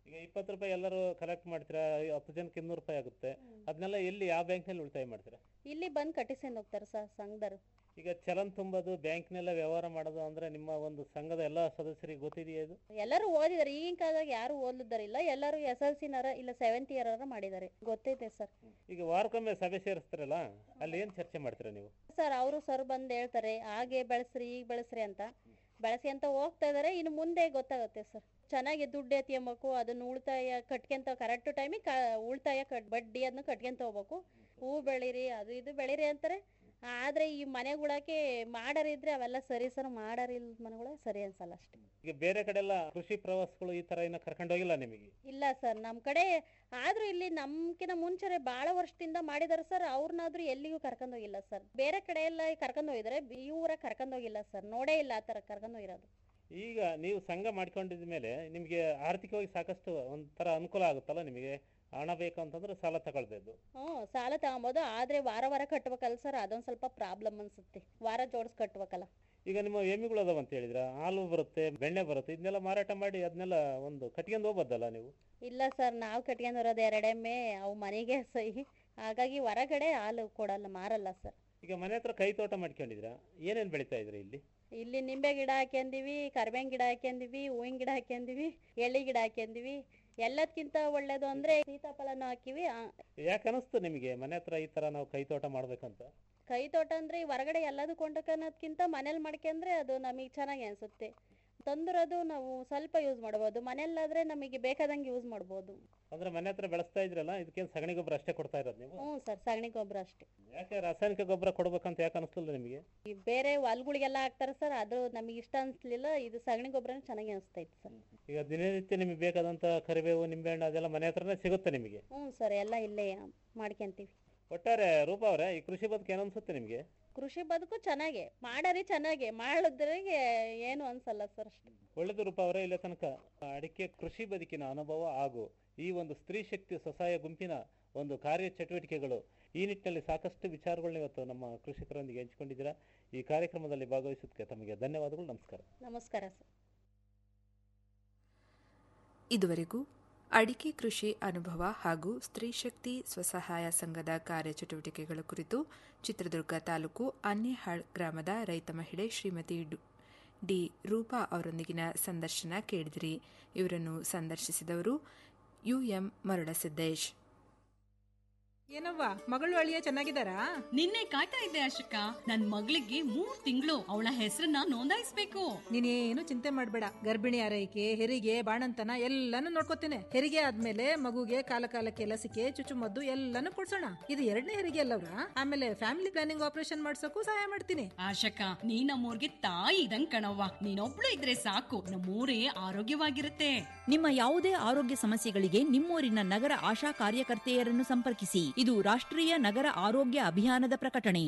ಈಗ ಇಪ್ಪತ್ತು ರೂಪಾಯಿ ಎಲ್ಲರೂ ಕಲೆಕ್ಟ್ ಮಾಡ್ತೀರಾ ಈ ಹತ್ತು ಜನಕ್ಕೆ ಇನ್ನೂರು ರೂಪಾಯಿ ಆಗುತ್ತೆ ಅದನ್ನೆಲ್ಲ ಎಲ್ಲಿ ಯಾವ ಬ್ಯಾಂಕ್ನಲ್ಲಿ ಉಳಿತಾಯ ಮಾಡ್ತೀರಾ ಇಲ್ಲಿ ಬಂದು ಕಟ್ಟಿಸ್ಕೊಂಡು ಹೋಗ್ತಾರೆ ಸರ್ ಸಂಘದವರು ಈಗ ಚಲನ್ ತುಂಬೋದು ಬ್ಯಾಂಕ್ನೆಲ್ಲ ವ್ಯವಹಾರ ಮಾಡೋದು ಅಂದ್ರೆ ನಿಮ್ಮ ಒಂದು ಸಂಘದ ಎಲ್ಲ ಸದಸ್ಯರಿಗೆ ಗೊತ್ತಿದೆಯಾ ಇದು ಎಲ್ಲರೂ ಓದಿದ್ದಾರೆ ಈಗಿನ ಕಾಲದಾಗ ಯಾರು ಓದಿದ್ದಾರಿಲ್ಲ ಎಲ್ಲರೂ ಎಸ್ ಎಲ್ ಸಿನಾರ ಇಲ್ಲ ಸೆವೆಂತ್ ಇಯರ್ ಮಾಡಿದ್ದಾರೆ ಗೊತ್ತೈತೆ ಸರ್ ಈಗ ವಾರಕ್ಕೊಮ್ಮೆ ಸಭೆ ಸೇರಿಸ್ತಾರಲ್ಲ ಅಲ್ಲಿ ಏನ್ ಚರ್ಚೆ ಮಾಡ್ತೀರಾ ನೀವು ಸರ್ ಅವರು ಸರ್ ಬಂದು ಹೇಳ್ತಾರೆ ಹಾಗೆ ಬೆಳೆಸ್ರಿ ಈಗ ಬೆಳೆಸ್ರಿ ಅಂತ ಬೆಳೆಸಿ ಅಂತ ಹೋಗ್ತಾ ಇದಾರೆ ಇನ್ನು ಮುಂದೆ ಗೊತ್ತಾಗುತ್ತೆ ಸರ್ ಚೆನ್ನಾಗಿ ದುಡ್ಡು ಎತ್ತಿಯಂಬೇಕು ಅದನ್ನ ಉಳಿತಾಯ ಕಟ್ಕೊಂತ ಕರೆಕ್ಟ್ ಟೈಮಿಗೆ ಉಳಿತಾಯ ಕಟ್ ಬಡ್ಡಿ ಅದನ್ನ ಕಟ್ಕೊಂತ ಹೋಗ್ಬೇಕು ಹೂ ಬೆಳೀರಿ ಅದು ಇದು ಬೆಳೀರಿ ಅಂತಾರೆ ಆದ್ರೆ ಈ ಮನೆಗಳಕ್ಕೆ ಮಾಡರಿದ್ರೆ ಅವೆಲ್ಲ ಸರಿ ಸರ್ ಮಾಡರಿಲ್ ಮನೆಗಳ ಸರಿ ಅನ್ಸಲ್ಲ ಅಷ್ಟೇ ಈಗ ಬೇರೆ ಕಡೆ ಎಲ್ಲ ಕೃಷಿ ಪ್ರವಾಸಗಳು ಈ ತರ ಇನ್ನ ಕರ್ಕೊಂಡು ಹೋಗಿಲ್ಲ ನಿಮಗೆ ಇಲ್ಲ ಸರ್ ನಮ್ಮ ಕಡೆ ಆದ್ರೂ ಇಲ್ಲಿ ನಮ್ಕಿನ ಮುಂಚೆ ಬಹಳ ವರ್ಷದಿಂದ ಮಾಡಿದಾರೆ ಸರ್ ಅವ್ರನ್ನಾದ್ರೂ ಎಲ್ಲಿಗೂ ಕರ್ಕೊಂಡ್ ಹೋಗಿಲ್ಲ ಸರ್ ಬೇರೆ ಕಡೆ ಎಲ್ಲ ಕರ್ಕೊಂಡ್ ಹೋಗಿದ್ರೆ ಈ ಊರ ಕರ್ಕೊಂಡ್ ಹೋಗಿಲ್ಲ ಸರ್ ನೋಡೇ ಇಲ್ಲ ಆ ತರ ಕರ್ಕೊಂಡ್ ಹೋಗಿರೋದು ಈಗ ನೀವು ಸಂಘ ಮಾಡ್ಕೊಂಡಿದ ಮೇಲೆ ನಿಮಗೆ ಆರ್ಥಿಕವಾಗಿ ಸಾಕಷ್ಟು ಒಂಥರ ಅನುಕೂಲ ಆಗುತ್ತಲ್ಲ ನಿಮಗೆ ಹಣ ಬೇಕು ಅಂತಂದ್ರೆ ಸಾಲ ತಗೊಳ್ಬೇಕು ಹ್ಞೂ ಸಾಲ ತಗೊಬೋದು ಆದ್ರೆ ವಾರ ವಾರ ಕಟ್ಬೇಕಲ್ಲ ಸರ್ ಅದೊಂದ್ ಸ್ವಲ್ಪ ಪ್ರಾಬ್ಲಮ್ ಅನ್ಸುತ್ತೆ ವಾರ ಜೋಡಿಸ್ ಕಟ್ಬೇಕಲ್ಲ ಈಗ ನಿಮ್ಮ ಎಮ್ಮಿಗಳು ಅದಾವ ಅಂತ ಹೇಳಿದ್ರ ಹಾಲು ಬರುತ್ತೆ ಬೆಣ್ಣೆ ಬರುತ್ತೆ ಇದನ್ನೆಲ್ಲ ಮಾರಾಟ ಮಾಡಿ ಅದನ್ನೆಲ್ಲ ಒಂದು ಕಟ್ಕೊಂಡು ಹೋಗ್ಬೋದಲ್ಲ ನೀವು ಇಲ್ಲ ಸರ್ ನಾವು ಕಟ್ಕೊಂಡು ಬರೋದು ಎರಡೆಮ್ಮೆ ಅವು ಮನೆಗೆ ಸಹಿ ಹಾಗಾಗಿ ಹೊರಗಡೆ ಹಾಲು ಕೊಡಲ್ಲ ಮಾರಲ್ಲ ಸರ್ ಈಗ ಮನೆ ಹತ್ರ ಕೈ ತೋಟ ಮಾಡ್ಕೊಂಡಿದ್ರ ಏನೇನ್ ಬೆಳಿತಾ ಇದ್ರಿ ಇಲ್ಲಿ ಇಲ್ಲಿ ನಿಂಬೆ ಗಿಡ ಹಾಕ್ಯಂದಿವಿ ಕರ್ಬೇವಿನ ಗಿಡ ಹಾಕ್ಯಂದಿವಿ ಹೂವಿನ ಗಿಡ ಹಾಕ್ಯಂದಿವಿ ಎಳ್ಳಿ ಗಿಡ ಹಾಕ್ಯಂದಿವಿ ಎಲ್ಲದಕ್ಕಿಂತ ಒಳ್ಳೇದು ಅಂದ್ರೆ ಸೀತಾಫಲನೂ ಹಾಕಿವಿ ಆ, ಯಾಕೆ ಅನಿಸ್ತು ನಿಮಗೆ ಮನೆ ಹತ್ರ ಈ ತರ ನಾವು ಕೈ ತೋಟ ಮಾಡ್ಬೇಕಂತ ಕೈ ತೋಟ ಅಂದ್ರೆ ಈ ಹೊರಗಡೆ ಎಲ್ಲದೂ ಕೊಂಡ್ಕೊಳೋದ್ಕಿಂತ ಮನೇಲಿ ಮಾಡ್ಕೊಂಡ್ರೆ ಅದು ನಮಗೆ ಚೆನ್ನಾಗಿ ಅನ್ಸುತ್ತೆ ತಂದಿರೋದು ನಾವು ಸ್ವಲ್ಪ ಯೂಸ್ ಮಾಡ್ಬೋದು ಮನೆಯಲ್ಲಾದ್ರೆ ನಮಗೆ ಬೇಕಾದಂಗೆ ಯೂಸ್ ಮಾಡ್ಬೋದು ಅಂದ್ರೆ ಮನೆ ಹತ್ರ ಬೆಳೆಸ್ತಾ ಇದ್ರಲ್ಲ ಇದಕ್ಕೇನು ಸಗಣಿ ಗೊಬ್ಬರ ಅಷ್ಟೇ ಕೊಡ್ತಾ ಇರೋದು ನೀವು ಹ್ಞೂ ಸರ್ ಸಗಣಿ ಗೊಬ್ಬರ ಅಷ್ಟೇ ಯಾಕೆ ರಾಸಾಯನಿಕ ಗೊಬ್ಬರ ಕೊಡ್ಬೇಕಂತ ಯಾಕೆ ಅನಿಸ್ಲಿಲ್ಲ ನಿಮಗೆ ಈ ಬೇರೆ ಹೊಲ್ಗಳಿಗೆಲ್ಲ ಹಾಕ್ತಾರೆ ಸರ್ ಅದು ನಮಗೆ ಇಷ್ಟ ಅನ್ಸ್ಲಿಲ್ಲ ಇದು ಸಗಣಿ ಗೊಬ್ಬರನೇ ಚೆನ್ನಾಗಿ ಅನಿಸ್ತೈತೆ ಸರ್ ಈಗ ದಿನನಿತ್ಯ ನಿಮಗೆ ಬೇಕಾದಂತ ಕರಿಬೇವು ನಿಂಬೆಹಣ್ಣು ಅದೆಲ್ಲ ಮನೆ ಹತ್ರನೇ ಸಿಗುತ್ತೆ ನಿಮಗೆ ಹ್ಞೂ ಸರ್ ಎಲ್ಲ ಇಲ್ಲೇ ಮಾಡ್ಕೊಂತೀವಿ ಒಟ್ಟಾರೆ ರೂಪ ಅವರೇ ಈ ಕೃಷಿ ಬದುಕು ಏನು ಅನ್ಸುತ್ತೆ ನಿಮಗೆ ಕೃಷಿ ಬದುಕು ಚೆನ್ನಾಗೆ ಮಾಡರಿ ಚೆನ್ನಾಗೆ ಮಾಡಿದ್ರಿಗೆ ಏನು ಅನ್ಸಲ್ಲ ಸರ್ ಅಷ್ಟೇ ಒಳ್ಳೆದು ರೂಪ ಅವರೇ ಇಲ್ಲ ತನಕ ಅಡಿಕೆ ಕೃಷಿ ಬದುಕಿನ ಅನುಭವ ಹಾಗೂ ಈ ಒಂದು ಸ್ತ್ರೀ ಶಕ್ತಿ ಸ್ವಸಹಾಯ ಗುಂಪಿನ ಒಂದು ಕಾರ್ಯ ಚಟುವಟಿಕೆಗಳು ಈ ನಿಟ್ಟಿನಲ್ಲಿ ಸಾಕಷ್ಟು ವಿಚಾರಗಳನ್ನ ಇವತ್ತು ನಮ್ಮ ಕೃಷಿಕರೊಂದಿಗೆ ಹಂಚಿಕೊಂಡಿದ್ದೀರಾ ಈ ಕಾರ್ಯಕ್ರಮದಲ್ಲಿ ಭಾಗವಹಿಸೋದಕ್ಕೆ ತಮಗೆ ಧನ್ಯವಾದಗಳು ನಮಸ್ಕಾರ ನಮಸ್ಕಾರ ಸರ್ ಇದುವರೆಗೂ ಅಡಿಕೆ ಕೃಷಿ ಅನುಭವ ಹಾಗೂ ಸ್ತ್ರೀಶಕ್ತಿ ಸ್ವಸಹಾಯ ಸಂಘದ ಕಾರ್ಯಚಟುವಟಿಕೆಗಳ ಕುರಿತು ಚಿತ್ರದುರ್ಗ ತಾಲೂಕು ಅನ್ಯಹಾಳ್ ಗ್ರಾಮದ ರೈತ ಮಹಿಳೆ ಶ್ರೀಮತಿ ಡು- ಡಿ ರೂಪಾ ಅವರೊಂದಿಗಿನ ಸಂದರ್ಶನ ಕೇಳಿದಿರಿ ಇವರನ್ನು ಸಂದರ್ಶಿಸಿದವರು ಯುಎಂ ಮರುಳಸಿದ್ದೇಶ್ ಏನವ್ವ ಮಗಳು ಅಳಿಯ ಚೆನ್ನಾಗಿದ್ದಾರಾ ನಿನ್ನೆ ಕಾಯ್ತಾ ಇದ್ದೆ ಅಶೋಕ ನನ್ ಮಗಳಿಗೆ ಮೂರ್ ತಿಂಗಳು ಅವಳ ಹೆಸರನ್ನ ನೋಂದಾಯಿಸ್ಬೇಕು ನೀನೇನು ಚಿಂತೆ ಮಾಡಬೇಡ ಗರ್ಭಿಣಿ ಆರೈಕೆ ಹೆರಿಗೆ ಬಾಣಂತನ ಎಲ್ಲಾನು ನೋಡ್ಕೋತೇನೆ ಹೆರಿಗೆ ಆದ್ಮೇಲೆ ಮಗುಗೆ ಕಾಲ ಕಾಲಕ್ಕೆ ಲಸಿಕೆ ಚುಚ್ಚುಮದ್ದು ಎಲ್ಲಾನು ಕೊಡ್ಸೋಣ ಇದು ಎರಡನೇ ಹೆರಿಗೆ ಅಲ್ಲವ್ರ ಆಮೇಲೆ ಫ್ಯಾಮಿಲಿ ಪ್ಲಾನಿಂಗ್ ಆಪರೇಷನ್ ಮಾಡ್ಸೋಕು ಸಹಾಯ ಮಾಡ್ತೀನಿ ಆಶಕ ನೀ ನಮ್ಮೂರ್ಗೆ ತಾಯಿ ಇದಂಗ್ ಕಣವ್ವ ನೀನೊಬ್ಳು ಇದ್ರೆ ಸಾಕು ನಮ್ಮೂರೇ ಆರೋಗ್ಯವಾಗಿರುತ್ತೆ ನಿಮ್ಮ ಯಾವುದೇ ಆರೋಗ್ಯ ಸಮಸ್ಯೆಗಳಿಗೆ ನಿಮ್ಮೂರಿನ ನಗರ ಆಶಾ ಕಾರ್ಯಕರ್ತೆಯರನ್ನು ಸಂಪರ್ಕಿಸಿ ಇದು ರಾಷ್ಟ್ರೀಯ ನಗರ ಆರೋಗ್ಯ ಅಭಿಯಾನದ ಪ್ರಕಟಣೆ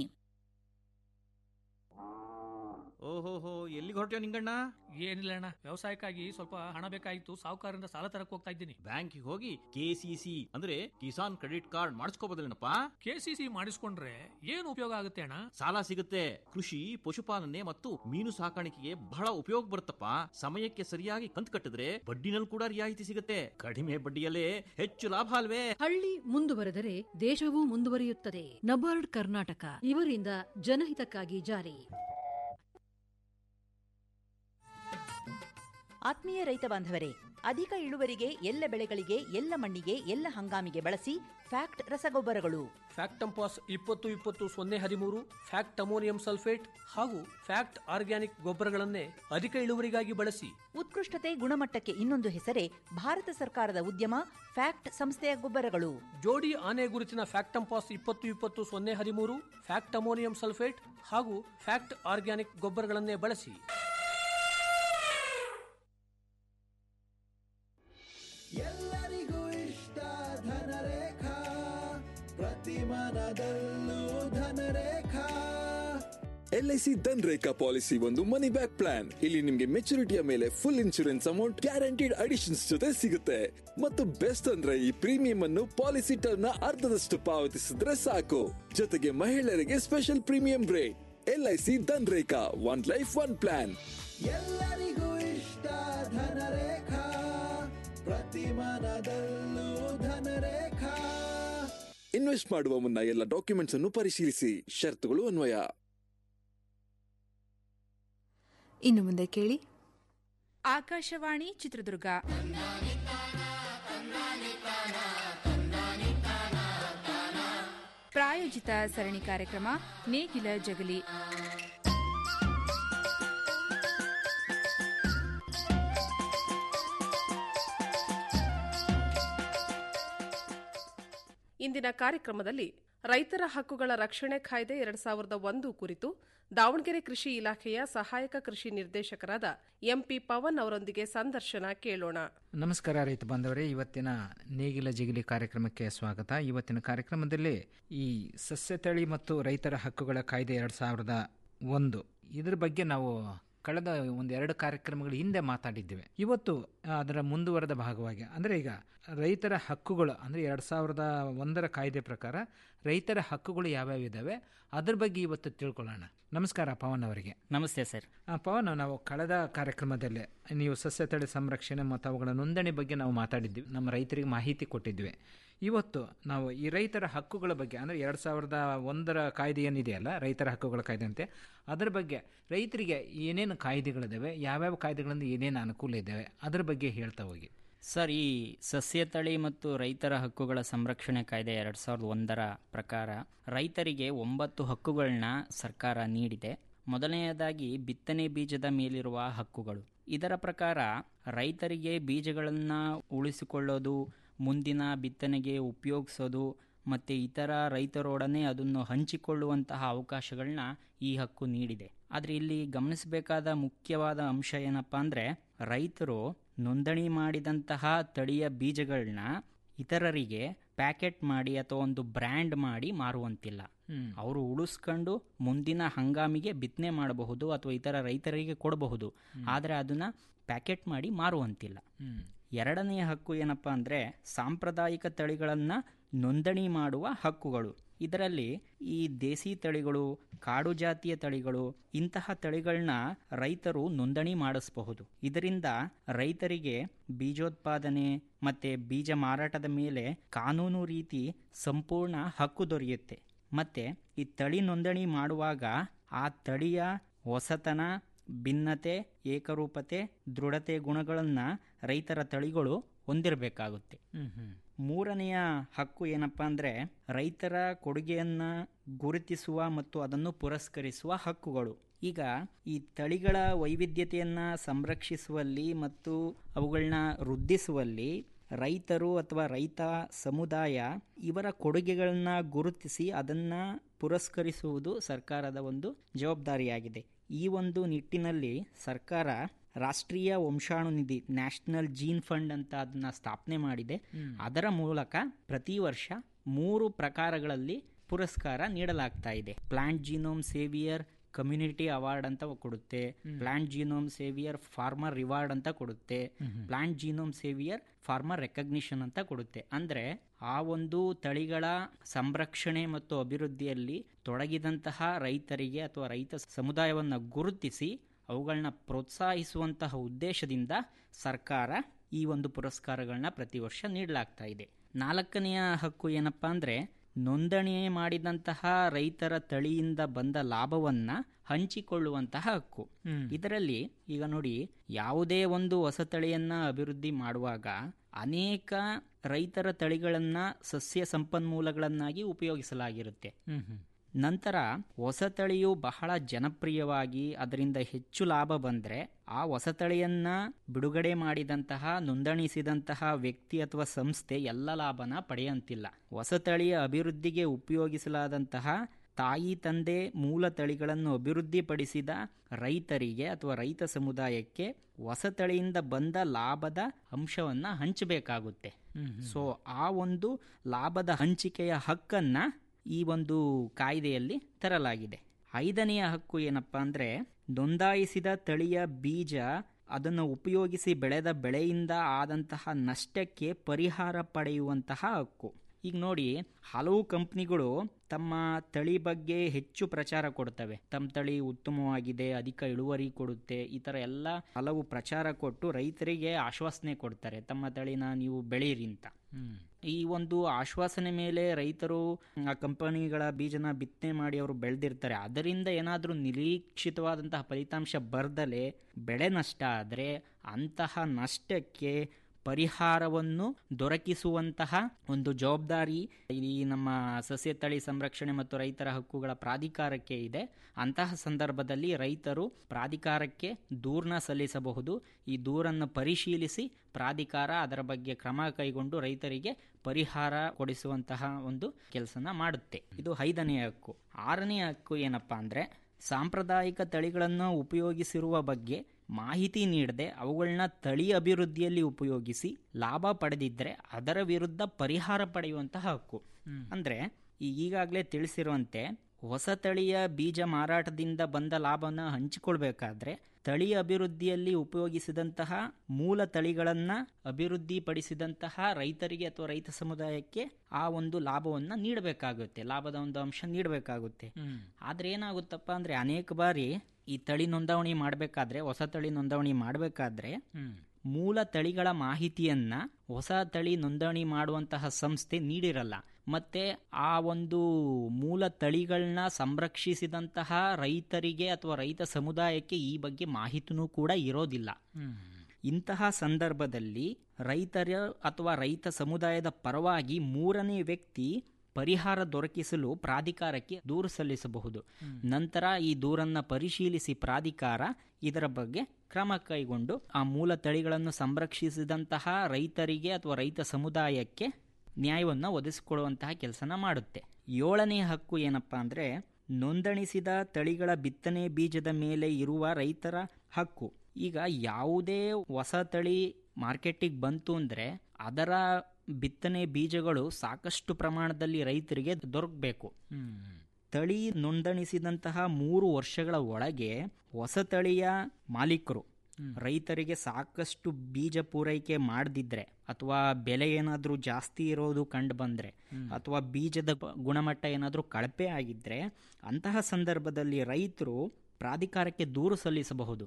ಓಹೋಹೋ ಎಲ್ಲಿಗೆ ಹೊರಟ್ಯೋ ನಿಂಗಣ್ಣ ಏನಿಲ್ಲ ಅಣ್ಣ ವ್ಯವಸಾಯಕ್ಕಾಗಿ ಸ್ವಲ್ಪ ಹಣ ಬೇಕಾಗಿತ್ತು ಸಾಹುಕಾರರಿಂದ ಸಾಲ ತರಕ್ ಹೋಗ್ತಾ ಇದ್ದೀನಿ ಬ್ಯಾಂಕಿಗೆ ಹೋಗಿ ಕೆಸಿಸಿ ಅಂದ್ರೆ ಕಿಸಾನ್ ಕ್ರೆಡಿಟ್ ಕಾರ್ಡ್ ಮಾಡಿಸ್ಕೋಬೋದಲ್ಲೇನಪ್ಪ ಕೆಸಿಸಿ ಮಾಡಿಸ್ಕೊಂಡ್ರೆ ಏನು ಉಪಯೋಗ ಆಗುತ್ತೆ ಅಣ್ಣ ಸಾಲ ಸಿಗುತ್ತೆ ಕೃಷಿ ಪಶುಪಾಲನೆ ಮತ್ತು ಮೀನು ಸಾಕಾಣಿಕೆಗೆ ಬಹಳ ಉಪಯೋಗ ಬರುತ್ತಪ್ಪ ಸಮಯಕ್ಕೆ ಸರಿಯಾಗಿ ಕಂತು ಕಟ್ಟಿದ್ರೆ ಬಡ್ಡಿನಲ್ಲಿ ಕೂಡ ರಿಯಾಯಿತಿ ಸಿಗುತ್ತೆ ಕಡಿಮೆ ಬಡ್ಡಿಯಲ್ಲೇ ಹೆಚ್ಚು ಲಾಭ ಅಲ್ವೇ ಹಳ್ಳಿ ಮುಂದುವರೆದರೆ ದೇಶವೂ ಮುಂದುವರಿಯುತ್ತದೆ ನಬಾರ್ಡ್ ಕರ್ನಾಟಕ ಇವರಿಂದ ಜನಹಿತಕ್ಕಾಗಿ ಜಾರಿ ಆತ್ಮೀಯ ರೈತ ಬಾಂಧವರೇ ಅಧಿಕ ಇಳುವರಿಗೆ ಎಲ್ಲ ಬೆಳೆಗಳಿಗೆ ಎಲ್ಲ ಮಣ್ಣಿಗೆ ಎಲ್ಲ ಹಂಗಾಮಿಗೆ ಬಳಸಿ ಫ್ಯಾಕ್ಟ್ ರಸಗೊಬ್ಬರಗಳು ಫ್ಯಾಕ್ಟ್ ಟಂಪಾಸ್ ಇಪ್ಪತ್ತು ಇಪ್ಪತ್ತು ಸೊನ್ನೆ ಹದಿಮೂರು ಫ್ಯಾಕ್ಟ್ ಅಮೋನಿಯಂ ಸಲ್ಫೇಟ್ ಹಾಗೂ ಫ್ಯಾಕ್ಟ್ ಆರ್ಗ್ಯಾನಿಕ್ ಗೊಬ್ಬರಗಳನ್ನೇ ಅಧಿಕ ಇಳುವರಿಗಾಗಿ ಬಳಸಿ ಉತ್ಕೃಷ್ಟತೆ ಗುಣಮಟ್ಟಕ್ಕೆ ಇನ್ನೊಂದು ಹೆಸರೇ ಭಾರತ ಸರ್ಕಾರದ ಉದ್ಯಮ ಫ್ಯಾಕ್ಟ್ ಸಂಸ್ಥೆಯ ಗೊಬ್ಬರಗಳು ಜೋಡಿ ಆನೆ ಗುರುತಿನ ಫ್ಯಾಕ್ಟ್ ಟಂಪಾಸ್ ಇಪ್ಪತ್ತು ಇಪ್ಪತ್ತು ಸೊನ್ನೆ ಹದಿಮೂರು ಫ್ಯಾಕ್ಟ್ ಅಮೋನಿಯಂ ಸಲ್ಫೇಟ್ ಹಾಗೂ ಫ್ಯಾಕ್ಟ್ ಆರ್ಗ್ಯಾನಿಕ್ ಗೊಬ್ಬರಗಳನ್ನೇ ಬಳಸಿ ಎಲ್ಲರಿಗೂ ಇಷ್ಟ ಧನರೇಖಾ ಪ್ರತಿ ಮನದಲ್ಲೂ ಧನರೇಖಾ ಎಲ್ಐಸಿ ಧನ್ ರೇಖಾ ಪಾಲಿಸಿ ಒಂದು ಮನಿ ಬ್ಯಾಕ್ ಪ್ಲಾನ್ ಇಲ್ಲಿ ನಿಮ್ಗೆ ಮೆಚುರಿಟಿಯ ಮೇಲೆ full insurance amount guaranteed additions ಜೊತೆ ಸಿಗುತ್ತೆ ಮತ್ತು ಬೆಸ್ಟ್ ಅಂದ್ರೆ ಈ ಪ್ರೀಮಿಯಂ ಅನ್ನು ಪಾಲಿಸಿ ಟರ್ಮ್ ನ ಅರ್ಧದಷ್ಟು ಪಾವತಿಸಿದ್ರೆ ಸಾಕು ಜೊತೆಗೆ ಮಹಿಳೆಯರಿಗೆ special premium rate LIC Dhan Rekha one life one plan ಎಲ್ಲರಿಗೂ ಇಷ್ಟ ಧನರೇಖಾ ಪ್ರತಿ ಮನದಲ್ಲೂ ಧನರೇಖಾ ಇನ್ವೆಸ್ಟ್ ಮಾಡುವ ಮುನ್ನ ಎಲ್ಲ ಡಾಕ್ಯುಮೆಂಟ್ಸ್ ಅನ್ನು ಪರಿಶೀಲಿಸಿ ಷರತ್ತುಗಳು ಅನ್ವಯ ಇನ್ನು ಮುಂದೆ ಕೇಳಿ ಆಕಾಶವಾಣಿ ಚಿತ್ರದುರ್ಗ ಪ್ರಾಯೋಜಿತ ಸರಣಿ ಕಾರ್ಯಕ್ರಮ ನೇಗಿಲ ಜಗಲಿ ಇಂದಿನ ಕಾರ್ಯಕ್ರಮದಲ್ಲಿ ರೈತರ ಹಕ್ಕುಗಳ ರಕ್ಷಣೆ ಕಾಯ್ದೆ ಎರಡ್ ಸಾವಿರದ ಒಂದು ಕುರಿತು ದಾವಣಗೆರೆ ಕೃಷಿ ಇಲಾಖೆಯ ಸಹಾಯಕ ಕೃಷಿ ನಿರ್ದೇಶಕರಾದ ಎಂಪಿ ಪವನ್ ಅವರೊಂದಿಗೆ ಸಂದರ್ಶನ ಕೇಳೋಣ ನಮಸ್ಕಾರ ರೈತ ಬಾಂಧವರೇ ಇವತ್ತಿನ ನೇಗಿಲ ಜಿಗಿಲಿ ಕಾರ್ಯಕ್ರಮಕ್ಕೆ ಸ್ವಾಗತ ಇವತ್ತಿನ ಕಾರ್ಯಕ್ರಮದಲ್ಲಿ ಈ ಸಸ್ಯ ತಳಿ ಮತ್ತು ರೈತರ ಹಕ್ಕುಗಳ ಕಾಯ್ದೆ ಎರಡು ಸಾವಿರದ ಒಂದು ಇದ್ರ ಬಗ್ಗೆ ನಾವು ಕಳೆದ ಒಂದು ಎರಡು ಕಾರ್ಯಕ್ರಮಗಳ ಹಿಂದೆ ಮಾತಾಡಿದ್ದೇವೆ ಇವತ್ತು ಅದರ ಮುಂದುವರೆದ ಭಾಗವಾಗಿ ಅಂದರೆ ಈಗ ರೈತರ ಹಕ್ಕುಗಳು ಅಂದರೆ ಎರಡು ಸಾವಿರದ ಒಂದರ ಕಾಯ್ದೆ ಪ್ರಕಾರ ರೈತರ ಹಕ್ಕುಗಳು ಯಾವ್ಯಾವ ಇದ್ದಾವೆ ಅದ್ರ ಬಗ್ಗೆ ಇವತ್ತು ತಿಳ್ಕೊಳ್ಳೋಣ ನಮಸ್ಕಾರ ಪವನ್ ಅವರಿಗೆ ನಮಸ್ತೆ ಸರ್ ಆ, ಪವನ್ ನಾವು ಕಳೆದ ಕಾರ್ಯಕ್ರಮದಲ್ಲಿ ನೀವು ಸಸ್ಯ ತಳಿ ಸಂರಕ್ಷಣೆ ಮತ್ತು ಅವುಗಳ ನೋಂದಣಿ ಬಗ್ಗೆ ನಾವು ಮಾತಾಡಿದ್ವಿ ನಮ್ಮ ರೈತರಿಗೆ ಮಾಹಿತಿ ಕೊಟ್ಟಿದ್ವಿ ಇವತ್ತು ನಾವು ಈ ರೈತರ ಹಕ್ಕುಗಳ ಬಗ್ಗೆ ಅಂದರೆ ಎರಡು ಸಾವಿರದ ಒಂದರ ಕಾಯ್ದೆ ಏನಿದೆಯಲ್ಲ ರೈತರ ಹಕ್ಕುಗಳ ಕಾಯ್ದೆ ಅಂತೆ ಅದರ ಬಗ್ಗೆ ರೈತರಿಗೆ ಏನೇನು ಕಾಯ್ದೆಗಳಿದ್ದಾವೆ ಯಾವ್ಯಾವ ಕಾಯ್ದೆಗಳಿಂದ ಏನೇನು ಅನುಕೂಲ ಇದ್ದಾವೆ ಅದ್ರ ಬಗ್ಗೆ ಹೇಳ್ತಾ ಹೋಗಿ ಸರ್ ಈ ಸಸ್ಯ ತಳಿ ಮತ್ತು ರೈತರ ಹಕ್ಕುಗಳ ಸಂರಕ್ಷಣೆ ಕಾಯ್ದೆ ಎರಡು ಸಾವಿರದ ಒಂದರ ಪ್ರಕಾರ ರೈತರಿಗೆ ಒಂಬತ್ತು ಹಕ್ಕುಗಳನ್ನ ಸರ್ಕಾರ ನೀಡಿದೆ ಮೊದಲನೆಯದಾಗಿ ಬಿತ್ತನೆ ಬೀಜದ ಮೇಲಿರುವ ಹಕ್ಕುಗಳು ಇದರ ಪ್ರಕಾರ ರೈತರಿಗೆ ಬೀಜಗಳನ್ನು ಉಳಿಸಿಕೊಳ್ಳೋದು ಮುಂದಿನ ಬಿತ್ತನೆಗೆ ಉಪಯೋಗಿಸೋದು ಮತ್ತು ಇತರ ರೈತರೊಡನೆ ಅದನ್ನು ಹಂಚಿಕೊಳ್ಳುವಂತಹ ಅವಕಾಶಗಳನ್ನ ಈ ಹಕ್ಕು ನೀಡಿದೆ ಆದರೆ ಇಲ್ಲಿ ಗಮನಿಸಬೇಕಾದ ಮುಖ್ಯವಾದ ಅಂಶ ಏನಪ್ಪ ಅಂದರೆ ರೈತರು ನೋಂದಣಿ ಮಾಡಿದಂತಹ ತಳಿಯ ಬೀಜಗಳನ್ನ ಇತರರಿಗೆ ಪ್ಯಾಕೆಟ್ ಮಾಡಿ ಅಥವಾ ಒಂದು ಬ್ರ್ಯಾಂಡ್ ಮಾಡಿ ಮಾರುವಂತಿಲ್ಲ ಹ್ಮ್. ಅವರು ಉಳಿಸ್ಕೊಂಡು ಮುಂದಿನ ಹಂಗಾಮಿಗೆ ಬಿತ್ತನೆ ಮಾಡಬಹುದು ಅಥವಾ ಇತರ ರೈತರಿಗೆ ಕೊಡಬಹುದು ಆದರೆ ಅದನ್ನ ಪ್ಯಾಕೆಟ್ ಮಾಡಿ ಮಾರುವಂತಿಲ್ಲ ಹ್ಮ್. ಎರಡನೆಯ ಹಕ್ಕು ಏನಪ್ಪ ಅಂದರೆ ಸಾಂಪ್ರದಾಯಿಕ ತಳಿಗಳನ್ನು ನೋಂದಣಿ ಮಾಡುವ ಹಕ್ಕುಗಳು ಇದರಲ್ಲಿ ಈ ದೇಸಿ ತಳಿಗಳು ಕಾಡು ಜಾತಿಯ ತಳಿಗಳು ಇಂತಹ ತಳಿಗಳನ್ನ ರೈತರು ನೋಂದಣಿ ಮಾಡಿಸಬಹುದು ಇದರಿಂದ ರೈತರಿಗೆ ಬೀಜೋತ್ಪಾದನೆ ಮತ್ತೆ ಬೀಜ ಮಾರಾಟದ ಮೇಲೆ ಕಾನೂನು ರೀತಿ ಸಂಪೂರ್ಣ ಹಕ್ಕು ದೊರೆಯುತ್ತೆ ಮತ್ತೆ ಈ ತಳಿ ನೋಂದಣಿ ಮಾಡುವಾಗ ಆ ತಳಿಯ ಹೊಸತನ ಭಿನ್ನತೆ ಏಕರೂಪತೆ ದೃಢತೆ ಗುಣಗಳನ್ನು ರೈತರ ತಳಿಗಳು ಹೊಂದಿರಬೇಕಾಗುತ್ತೆ ಹ್ಮ್ ಹ್ಮ್ ಮೂರನೆಯ ಹಕ್ಕು ಏನಪ್ಪ ಅಂದರೆ ರೈತರ ಕೊಡುಗೆಯನ್ನು ಗುರುತಿಸುವ ಮತ್ತು ಅದನ್ನು ಪುರಸ್ಕರಿಸುವ ಹಕ್ಕುಗಳು ಈಗ ಈ ತಳಿಗಳ ವೈವಿಧ್ಯತೆಯನ್ನು ಸಂರಕ್ಷಿಸುವಲ್ಲಿ ಮತ್ತು ಅವುಗಳನ್ನ ವೃದ್ಧಿಸುವಲ್ಲಿ ರೈತರು ಅಥವಾ ರೈತ ಸಮುದಾಯ ಇವರ ಕೊಡುಗೆಗಳನ್ನ ಗುರುತಿಸಿ ಅದನ್ನು ಪುರಸ್ಕರಿಸುವುದು ಸರ್ಕಾರದ ಒಂದು ಜವಾಬ್ದಾರಿಯಾಗಿದೆ ಈ ಒಂದು ನಿಟ್ಟಿನಲ್ಲಿ ಸರ್ಕಾರ ರಾಷ್ಟ್ರೀಯ ವಂಶಾಣು ನಿಧಿ ನ್ಯಾಷನಲ್ ಜೀನ್ ಫಂಡ್ ಅಂತ ಅದನ್ನ ಸ್ಥಾಪನೆ ಮಾಡಿದೆ ಹ್ಮ್. ಅದರ ಮೂಲಕ ಪ್ರತಿ ವರ್ಷ ಮೂರು ಪ್ರಕಾರಗಳಲ್ಲಿ ಪುರಸ್ಕಾರ ನೀಡಲಾಗ್ತಾ ಇದೆ plant genome saviour community award ಅಂತ ಕೊಡುತ್ತೆ ಹ್ಮ್. Plant genome saviour farmer reward ಅಂತ ಕೊಡುತ್ತೆ ಹ್ಮ್ ಹ್ಮ್. Plant genome saviour farmer recognition ಅಂತ ಕೊಡುತ್ತೆ ಅಂದ್ರೆ ಆ ಒಂದು ತಳಿಗಳ ಸಂರಕ್ಷಣೆ ಮತ್ತು ಅಭಿವೃದ್ಧಿಯಲ್ಲಿ ತೊಡಗಿದಂತಹ ರೈತರಿಗೆ ಅಥವಾ ರೈತ ಸಮುದಾಯವನ್ನು ಗುರುತಿಸಿ ಅವುಗಳನ್ನ ಪ್ರೋತ್ಸಾಹಿಸುವಂತಹ ಉದ್ದೇಶದಿಂದ ಸರ್ಕಾರ ಈ ಒಂದು ಪುರಸ್ಕಾರಗಳನ್ನ ಪ್ರತಿ ವರ್ಷ ನೀಡಲಾಗ್ತಾ ಇದೆ ನಾಲ್ಕನೆಯ ಹಕ್ಕು ಏನಪ್ಪಾ ಅಂದ್ರೆ ನೋಂದಣಿ ಮಾಡಿದಂತಹ ರೈತರ ತಳಿಯಿಂದ ಬಂದ ಲಾಭವನ್ನ ಹಂಚಿಕೊಳ್ಳುವಂತಹ ಹಕ್ಕು ಹ್ಮ್. ಇದರಲ್ಲಿ ಈಗ ನೋಡಿ ಯಾವುದೇ ಒಂದು ಹೊಸ ತಳಿಯನ್ನ ಅಭಿವೃದ್ಧಿ ಮಾಡುವಾಗ ಅನೇಕ ರೈತರ ತಳಿಗಳನ್ನ ಸಸ್ಯ ಸಂಪನ್ಮೂಲಗಳನ್ನಾಗಿ ಉಪಯೋಗಿಸಲಾಗಿರುತ್ತೆ ಹ್ಮ್ ಹ್ಮ್ ನಂತರ ಹೊಸ ತಳಿಯು ಬಹಳ ಜನಪ್ರಿಯವಾಗಿ ಅದರಿಂದ ಹೆಚ್ಚು ಲಾಭ ಬಂದರೆ ಆ ಹೊಸ ತಳಿಯನ್ನ ಬಿಡುಗಡೆ ಮಾಡಿದಂತಹ ನೋಂದಣಿಸಿದಂತಹ ವ್ಯಕ್ತಿ ಅಥವಾ ಸಂಸ್ಥೆ ಎಲ್ಲ ಲಾಭನ ಪಡೆಯಂತಿಲ್ಲ ಹೊಸ ತಳಿಯ ಅಭಿವೃದ್ಧಿಗೆ ಉಪಯೋಗಿಸಲಾದಂತಹ ತಾಯಿ ತಂದೆ ಮೂಲ ತಳಿಗಳನ್ನು ಅಭಿವೃದ್ಧಿಪಡಿಸಿದ ರೈತರಿಗೆ ಅಥವಾ ರೈತ ಸಮುದಾಯಕ್ಕೆ ಹೊಸ ತಳಿಯಿಂದ ಬಂದ ಲಾಭದ ಅಂಶವನ್ನ ಹಂಚಬೇಕಾಗುತ್ತೆ ಹ್ಮ್ ಹ್ಮ್. ಸೊ ಆ ಒಂದು ಲಾಭದ ಹಂಚಿಕೆಯ ಹಕ್ಕನ್ನ ಈ ಒಂದು ಕಾಯ್ದೆಯಲ್ಲಿ ತರಲಾಗಿದೆ ಐದನೆಯ ಹಕ್ಕು ಏನಪ್ಪಾ ಅಂದ್ರೆ ನೋಂದಾಯಿಸಿದ ತಳಿಯ ಬೀಜ ಅದನ್ನು ಉಪಯೋಗಿಸಿ ಬೆಳೆದ ಬೆಳೆಯಿಂದ ಆದಂತಹ ನಷ್ಟಕ್ಕೆ ಪರಿಹಾರ ಪಡೆಯುವಂತಹ ಹಕ್ಕು ಈಗ ನೋಡಿ ಹಲವು ಕಂಪ್ನಿಗಳು ತಮ್ಮ ತಳಿ ಬಗ್ಗೆ ಹೆಚ್ಚು ಪ್ರಚಾರ ಕೊಡ್ತವೆ ತಮ್ಮ ತಳಿ ಉತ್ತಮವಾಗಿದೆ ಅಧಿಕ ಇಳುವರಿ ಕೊಡುತ್ತೆ ಈ ಥರ ಎಲ್ಲ ಹಲವು ಪ್ರಚಾರ ಕೊಟ್ಟು ರೈತರಿಗೆ ಆಶ್ವಾಸನೆ ಕೊಡ್ತಾರೆ ತಮ್ಮ ತಳಿನ ನೀವು ಬೆಳೀರಿ ಅಂತ ಈ ಒಂದು ಆಶ್ವಾಸನೆ ಮೇಲೆ ರೈತರು ಆ ಕಂಪನಿಗಳ ಬೀಜನ ಬಿತ್ತನೆ ಮಾಡಿ ಅವರು ಬೆಳೆದಿರ್ತಾರೆ ಅದರಿಂದ ಏನಾದರೂ ನಿರೀಕ್ಷಿತವಾದಂತಹ ಫಲಿತಾಂಶ ಬರ್ದಲೆ ಬೆಳೆ ನಷ್ಟ ಆದರೆ ಅಂತಹ ನಷ್ಟಕ್ಕೆ ಪರಿಹಾರವನ್ನು ದೊರಕಿಸುವಂತಹ ಒಂದು ಜವಾಬ್ದಾರಿ ಈ ನಮ್ಮ ಸಸ್ಯ ತಳಿ ಸಂರಕ್ಷಣೆ ಮತ್ತು ರೈತರ ಹಕ್ಕುಗಳ ಪ್ರಾಧಿಕಾರಕ್ಕೆ ಇದೆ ಅಂತಹ ಸಂದರ್ಭದಲ್ಲಿ ರೈತರು ಪ್ರಾಧಿಕಾರಕ್ಕೆ ದೂರನ್ನ ಸಲ್ಲಿಸಬಹುದು ಈ ದೂರನ್ನು ಪರಿಶೀಲಿಸಿ ಪ್ರಾಧಿಕಾರ ಅದರ ಬಗ್ಗೆ ಕ್ರಮ ಕೈಗೊಂಡು ರೈತರಿಗೆ ಪರಿಹಾರ ಕೊಡಿಸುವಂತಹ ಒಂದು ಕೆಲಸನ ಮಾಡುತ್ತೆ ಇದು ಐದನೇ ಹಕ್ಕು ಆರನೇ ಹಕ್ಕು ಏನಪ್ಪಾ ಅಂದ್ರೆ ಸಾಂಪ್ರದಾಯಿಕ ತಳಿಗಳನ್ನು ಉಪಯೋಗಿಸಿರುವ ಬಗ್ಗೆ ಮಾಹಿತಿ ನೀಡದೆ ಅವುಗಳನ್ನ ತಳಿ ಅಭಿವೃದ್ಧಿಯಲ್ಲಿ ಉಪಯೋಗಿಸಿ ಲಾಭ ಪಡೆದಿದ್ದರೆ ಅದರ ವಿರುದ್ಧ ಪರಿಹಾರ ಪಡೆಯುವಂತಹ ಹಕ್ಕು ಅಂದ್ರೆ ಈ ಈಗಾಗಲೇ ತಿಳಿಸಿರುವಂತೆ ಹೊಸ ತಳಿಯ ಬೀಜ ಮಾರಾಟದಿಂದ ಬಂದ ಲಾಭನ ಹಂಚಿಕೊಳ್ಬೇಕಾದ್ರೆ ತಳಿ ಅಭಿವೃದ್ಧಿಯಲ್ಲಿ ಉಪಯೋಗಿಸಿದಂತಹ ಮೂಲ ತಳಿಗಳನ್ನು ಅಭಿವೃದ್ಧಿಪಡಿಸಿದಂತಹ ರೈತರಿಗೆ ಅಥವಾ ರೈತ ಸಮುದಾಯಕ್ಕೆ ಆ ಒಂದು ಲಾಭವನ್ನು ನೀಡಬೇಕಾಗುತ್ತೆ ಲಾಭದ ಒಂದು ಅಂಶ ನೀಡಬೇಕಾಗುತ್ತೆ ಆದ್ರೆ ಏನಾಗುತ್ತಪ್ಪ ಅಂದ್ರೆ ಅನೇಕ ಬಾರಿ ಈ ತಳಿ ನೋಂದಣಿ ಮಾಡಬೇಕಾದ್ರೆ ಹೊಸ ತಳಿ ನೋಂದಣಿ ಮಾಡಬೇಕಾದ್ರೆ ಮೂಲ ತಳಿಗಳ ಮಾಹಿತಿಯನ್ನ ಹೊಸ ತಳಿ ನೋಂದಣಿ ಮಾಡುವಂತಹ ಸಂಸ್ಥೆ ನೀಡಿರಲ್ಲ ಮತ್ತೆ ಆ ಒಂದು ಮೂಲ ತಳಿಗಳನ್ನ ಸಂರಕ್ಷಿಸಿದಂತಹ ರೈತರಿಗೆ ಅಥವಾ ರೈತ ಸಮುದಾಯಕ್ಕೆ ಈ ಬಗ್ಗೆ ಮಾಹಿತಿನೂ ಕೂಡ ಇರೋದಿಲ್ಲ ಇಂತಹ ಸಂದರ್ಭದಲ್ಲಿ ರೈತರ ಅಥವಾ ರೈತ ಸಮುದಾಯದ ಪರವಾಗಿ ಮೂರನೇ ವ್ಯಕ್ತಿ ಪರಿಹಾರ ದೊರಕಿಸಲು ಪ್ರಾಧಿಕಾರಕ್ಕೆ ದೂರು ಸಲ್ಲಿಸಬಹುದು ನಂತರ ಈ ದೂರನ್ನ ಪರಿಶೀಲಿಸಿ ಪ್ರಾಧಿಕಾರ ಇದರ ಬಗ್ಗೆ ಕ್ರಮ ಕೈಗೊಂಡು ಆ ಮೂಲ ತಳಿಗಳನ್ನು ಸಂರಕ್ಷಿಸಿದಂತಹ ರೈತರಿಗೆ ಅಥವಾ ರೈತ ಸಮುದಾಯಕ್ಕೆ ನ್ಯಾಯವನ್ನು ಒದಗಿಸಿಕೊಡುವಂತಹ ಕೆಲಸನ ಮಾಡುತ್ತೆ ಏಳನೇ ಹಕ್ಕು ಏನಪ್ಪಾ ಅಂದ್ರೆ ನೋಂದಣಿಸಿದ ತಳಿಗಳ ಬಿತ್ತನೆ ಬೀಜದ ಮೇಲೆ ಇರುವ ರೈತರ ಹಕ್ಕು ಈಗ ಯಾವುದೇ ಹೊಸ ತಳಿ ಮಾರ್ಕೆಟಿಗೆ ಬಂತು ಅಂದರೆ ಅದರ ಬಿತ್ತನೆ ಬೀಜಗಳು ಸಾಕಷ್ಟು ಪ್ರಮಾಣದಲ್ಲಿ ರೈತರಿಗೆ ದೊರಕಬೇಕು ತಳಿ ನೋಂದಣಿಸಿದಂತಹ ಮೂರು ವರ್ಷಗಳ ಒಳಗೆ ಹೊಸ ತಳಿಯ ಮಾಲೀಕರು ರೈತರಿಗೆ ಸಾಕಷ್ಟು ಬೀಜ ಪೂರೈಕೆ ಮಾಡದಿದ್ರೆ ಅಥವಾ ಬೆಲೆ ಏನಾದರೂ ಜಾಸ್ತಿ ಇರೋದು ಕಂಡು ಬಂದ್ರೆ ಅಥವಾ ಬೀಜದ ಗುಣಮಟ್ಟ ಏನಾದರೂ ಕಳಪೆ ಆಗಿದ್ರೆ ಅಂತಹ ಸಂದರ್ಭದಲ್ಲಿ ರೈತರು ಪ್ರಾಧಿಕಾರಕ್ಕೆ ದೂರು ಸಲ್ಲಿಸಬಹುದು